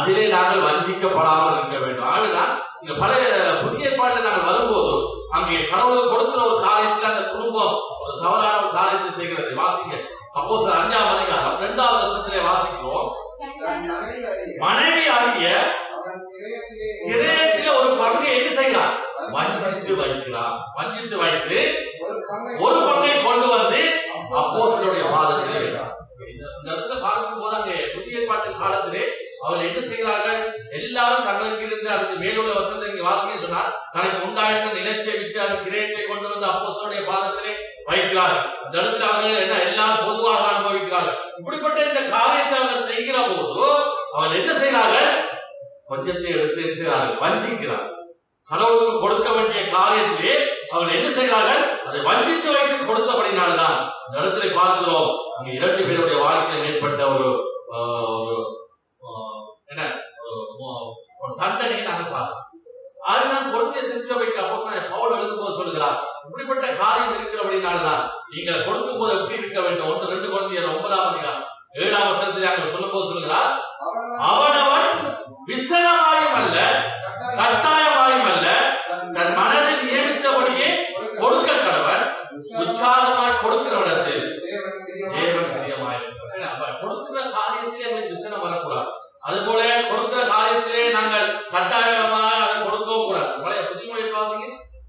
அதிலே நாங்கள் வஞ்சிக்கப்படாமல் இருக்க வேண்டும் ஆகவேதான் இந்த பழைய புதிய ஏற்பாட்டில் நாங்கள் வரும்போது அங்கே கடவுளுக்கு கொடுக்கிற ஒரு காரியத்தில் அந்த குடும்பம் ஒரு தவறான ஒரு காரியத்தை செய்கிறது வாசிங்க அப்போ சார் அஞ்சாம் அதிகாரம் இரண்டாவது வருஷத்திலே வாசிக்கிறோம் தன் மனைவி அறிய மனைவி அறிய அவன் கிரயத்திலே கிரயத்திலே ஒரு பங்கை என்ன செய்கிறார் வஞ்சித்து வைக்கிறார் வஞ்சித்து வைத்து ஒரு பங்கை ஒரு பங்கை கொண்டு வந்து அப்போஸ்தலருடைய அப்போஸ்தலருடைய பாதத்திலே வைத்தார். இந்த இடத்துல பார்க்கும் போது அங்கே புதிய ஏற்பாட்டு காலத்திலே அவர்கள் என்ன செய்கிறார்கள் எல்லாரும் தங்களுக்கு இருந்து அதுக்கு மேலுள்ள வசனத்தை இங்கே வாசிக்க சொன்னார் தனக்கு உண்டாயிருந்த நிலத்தை விட்டு அது கிரயத்தை கொண்டு வந்து அப்போஸ்தலருடைய பாதத்திலே வைக்கிறார்கள் அந்த இடத்துல அவர்கள் என்ன எல்லாம் பொதுவாக அனுபவிக்கிறார்கள் இப்படிப்பட்ட இந்த காரியத்தை அவர்கள் செய்கிற போது அவர்கள் என்ன செய்கிறார்கள் கொஞ்சத்தை எடுத்து என்ன செய்கிறார்கள் வஞ்சிக்கிறார்கள் கடவுளுக்கு கொடுக்க வேண்டிய காரியத்திலே அவர்கள் என்ன செய்கிறார்கள் அதை வஞ்சித்து வைத்து கொடுத்தபடினால்தான் இந்த இடத்துல பார்க்கிறோம் அங்க இரண்டு பேருடைய வாழ்க்கையில் ஏற்பட்ட ஒரு ஆஹ், ஒரு ஆஹ், என்ன ஒரு, ஆஹ், ஒரு தண்டனையை நாங்கள் பார்க்கிறோம் அதுதான் கொடுத்த திருச்சபைக்கு அப்போ பவுல் எழுதும்போது சொல்லுகிறார் இப்படிப்பட்ட காரியம் இருக்கிறபடினால்தான் நீங்கள் கொடுக்கும் போது எப்படி இருக்க வேண்டும் ஒன்று ரெண்டு குழந்தையர் ஒன்பதாம் அதிகாரம் ஏழாம் வருஷத்தில் அங்க சொல்லும் போது சொல்லுகிறார் அவனவன் விசனமாயும் அல்ல கட்டாயமாயும் அல்ல தன் மனதில் நியமித்தபடியே கொடுக்க கடவன் உற்சாகமாய் கொடுக்கிறவனத்தில் தேவன் பிரியமாய் தேவன் பிரியமாயிருக்கிறார் அப்ப கொடுக்கிற காரியத்திலே அவன் விசனம் வரக்கூடாது அதுபோல கொடுக்கிற காரியத்திலே நாங்கள் கட்டாயமாக அதை கொடுக்கவும் கூடாது பழைய புதுமொழி பாருங்க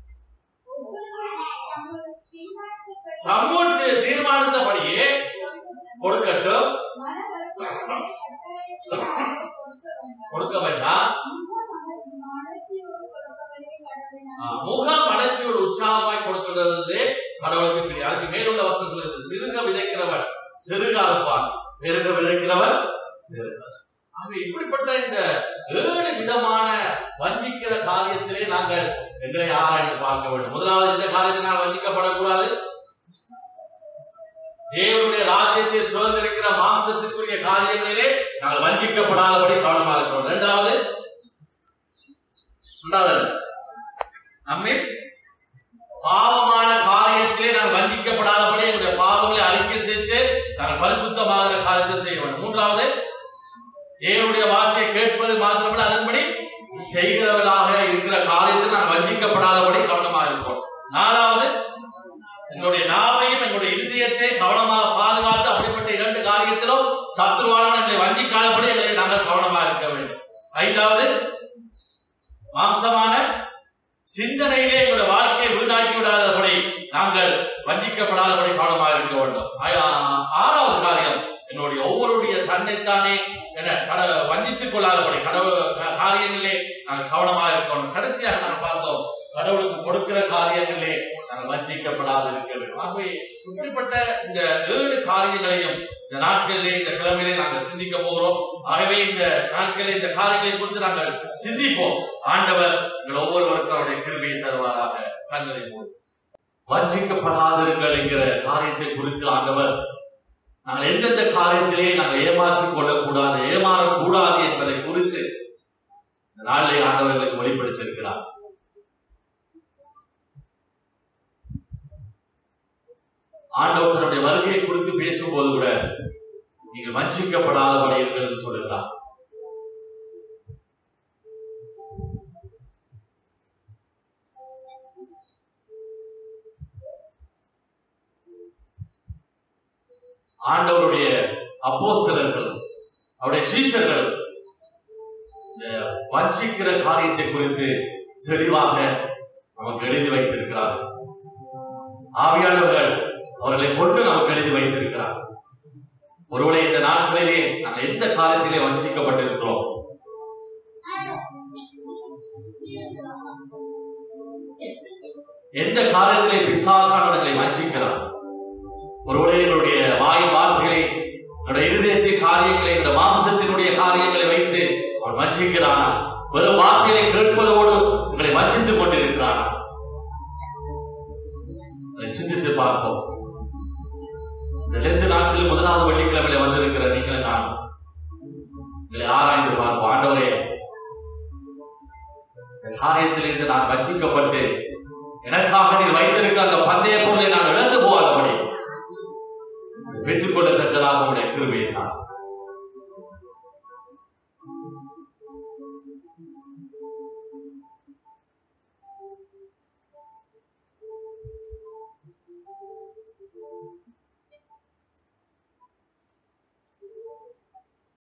சமூக தீர்மானித்தபடியே கொடுக்கட்டும் கொடுக்க வேண்டாம் ஆ, முகம் அடைச்சியோடு உற்சாகமாய் கொடுக்கிறது கடவுளுக்கு பிரியம் அதுக்கு மேலுள்ள வசனங்கள் இருக்கு. சிறுக விதைக்கிறவன் சிறுக அறுப்பான் பெருக விதைக்கிறவன் பெருக. ஆக இப்படிப்பட்ட இந்த ஏழு விதமான வஞ்சிக்கிற காரியத்திலே நாங்கள் எங்களை ஆராய்ந்து பார்க்க வேண்டும் முதலாவது இந்த காரியத்தினால் வஞ்சிக்கப்படக்கூடாது தேவனுடைய ராஜ்யத்தை சுதந்திரிக்கிற மாம்சத்துக்குரிய காரியங்களிலே நாங்கள் வஞ்சிக்கப்படாதபடி கவனமா இருக்கிறோம் இரண்டாவது இரண்டாவது நம்மை பாவமான காரியத்திலே நாங்கள் வஞ்சிக்கப்படாதபடி எங்களுடைய பாவங்களை அறிக்கை செய்து நாங்கள் பரிசுத்தமாகிற காரியத்தை செய்ய வேண்டும் மூன்றாவது தேவனுடைய வார்த்தையை கேட்பது மாத்திரமல்ல அதன்படி செய்கிறவர்களாக இருக்கிற காரியத்தில் நாங்கள் வஞ்சிக்கப்படாதபடி கவனமாக இருப்போம் நாலாவது எங்களுடைய நாவையும் எங்களுடைய இருதயத்தை கவனமாக பாதுகாத்து அப்படிப்பட்ட இரண்டு காரியத்திலும் சத்ருவானவன் எங்களை வஞ்சிக்காதபடி எங்களை நாங்கள் கவனமாக இருக்க வேண்டும் ஐந்தாவது மாம்சமான சிந்தனையிலே எங்களுடைய வாழ்க்கையை வீணாக்கி விடாதபடி நாங்கள் வஞ்சிக்கப்படாதபடி கவனமாக இருக்க வேண்டும் ஆ- ஆறாவது காரியம் என்னுடைய ஒவ்வொருடைய தன்னைத்தானே என கட வஞ்சித்துக் கொள்ளாதபடி கடவுள் க- காரியங்களிலே நாங்கள் கவனமாக இருக்கணும் கடைசியாக நாங்கள் பார்த்தோம் கடவுளுக்கு கொடுக்கிற காரியங்களிலே நாங்கள் வஞ்சிக்கப்படாது இருக்க வேண்டும் ஆகவே இப்படிப்பட்ட இந்த ஏழு காரியங்களையும் இந்த நாட்களிலே இந்த கிழமையிலே நாங்கள் சிந்திக்க போகிறோம் ஆகவே இந்த நாட்களிலே இந்த காரியங்களை குறித்து நாங்கள் சிந்திப்போம் ஆண்டவர் எங்கள் ஒவ்வொருவருக்கும் அவருடைய கிருபையை தருவாராக கண்களை மூடி வஞ்சிக்கப்படாதிருங்கள் என்கிற காரியத்தை குறித்து ஆண்டவர் நாங்கள் எந்தெந்த காரியத்திலே நாங்கள் ஏமாற்றிக் கொள்ளக்கூடாது ஏமாறக்கூடாது என்பதை குறித்து இந்த நாளிலே ஆண்டவர் எங்களுக்கு வெளிப்படுத்தியிருக்கிறார் ஆண்டவர் தன்னுடைய வருகையை குறித்து பேசும்போது கூட நீங்கள் வஞ்சிக்கப்படாதபடி இருங்கள் என்று சொல்லுகிறார் ஆண்டவருடைய அப்போஸ்தலர்கள் அவருடைய சீஷர்கள் இந்த வஞ்சிக்கிற காரியத்தை குறித்து தெளிவாக நமக்கு எழுதி வைத்திருக்கிறார்கள் ஆவியானவர்கள் அவர்களை கொண்டு நமக்கு எழுதி வைத்திருக்கிறார் ஒருவேளை இந்த நாட்களிலே நாங்கள் எந்த காலத்திலே வஞ்சிக்கப்பட்டிருக்கிறோம் எந்த காலத்திலே பிசாசானவர்களை வஞ்சிக்கிறார் ஒருவேளை எங்களுடைய வாய் வார்த்தைகளை என்னுடைய இருதயத்தின் காரியங்களை இந்த மாம்சத்தினுடைய காரியங்களை வைத்து அவன் வஞ்சிக்கிறானா வெறும் வார்த்தைகளை கேட்பதோடு எங்களை வஞ்சித்துக் கொண்டிருக்கிறானா அதை சிந்தித்து பார்ப்போம் இந்த ரெண்டு நாட்களில் முதலாவது வெள்ளிக்கிழமையில வந்திருக்கிற நீங்கள் நான் எங்களை ஆராய்ந்து பார்ப்போம் ஆண்டவரே இந்த காரியத்திலிருந்து நான் வஞ்சிக்கப்பட்டு எனக்காக நீர் வைத்திருக்க அந்த பந்தய பொருளை நான் இழந்து போகாதபடி பெற்றுக்கொள்ளத்தக்கதாக உடைய கிருபையை நான் ஆமென்.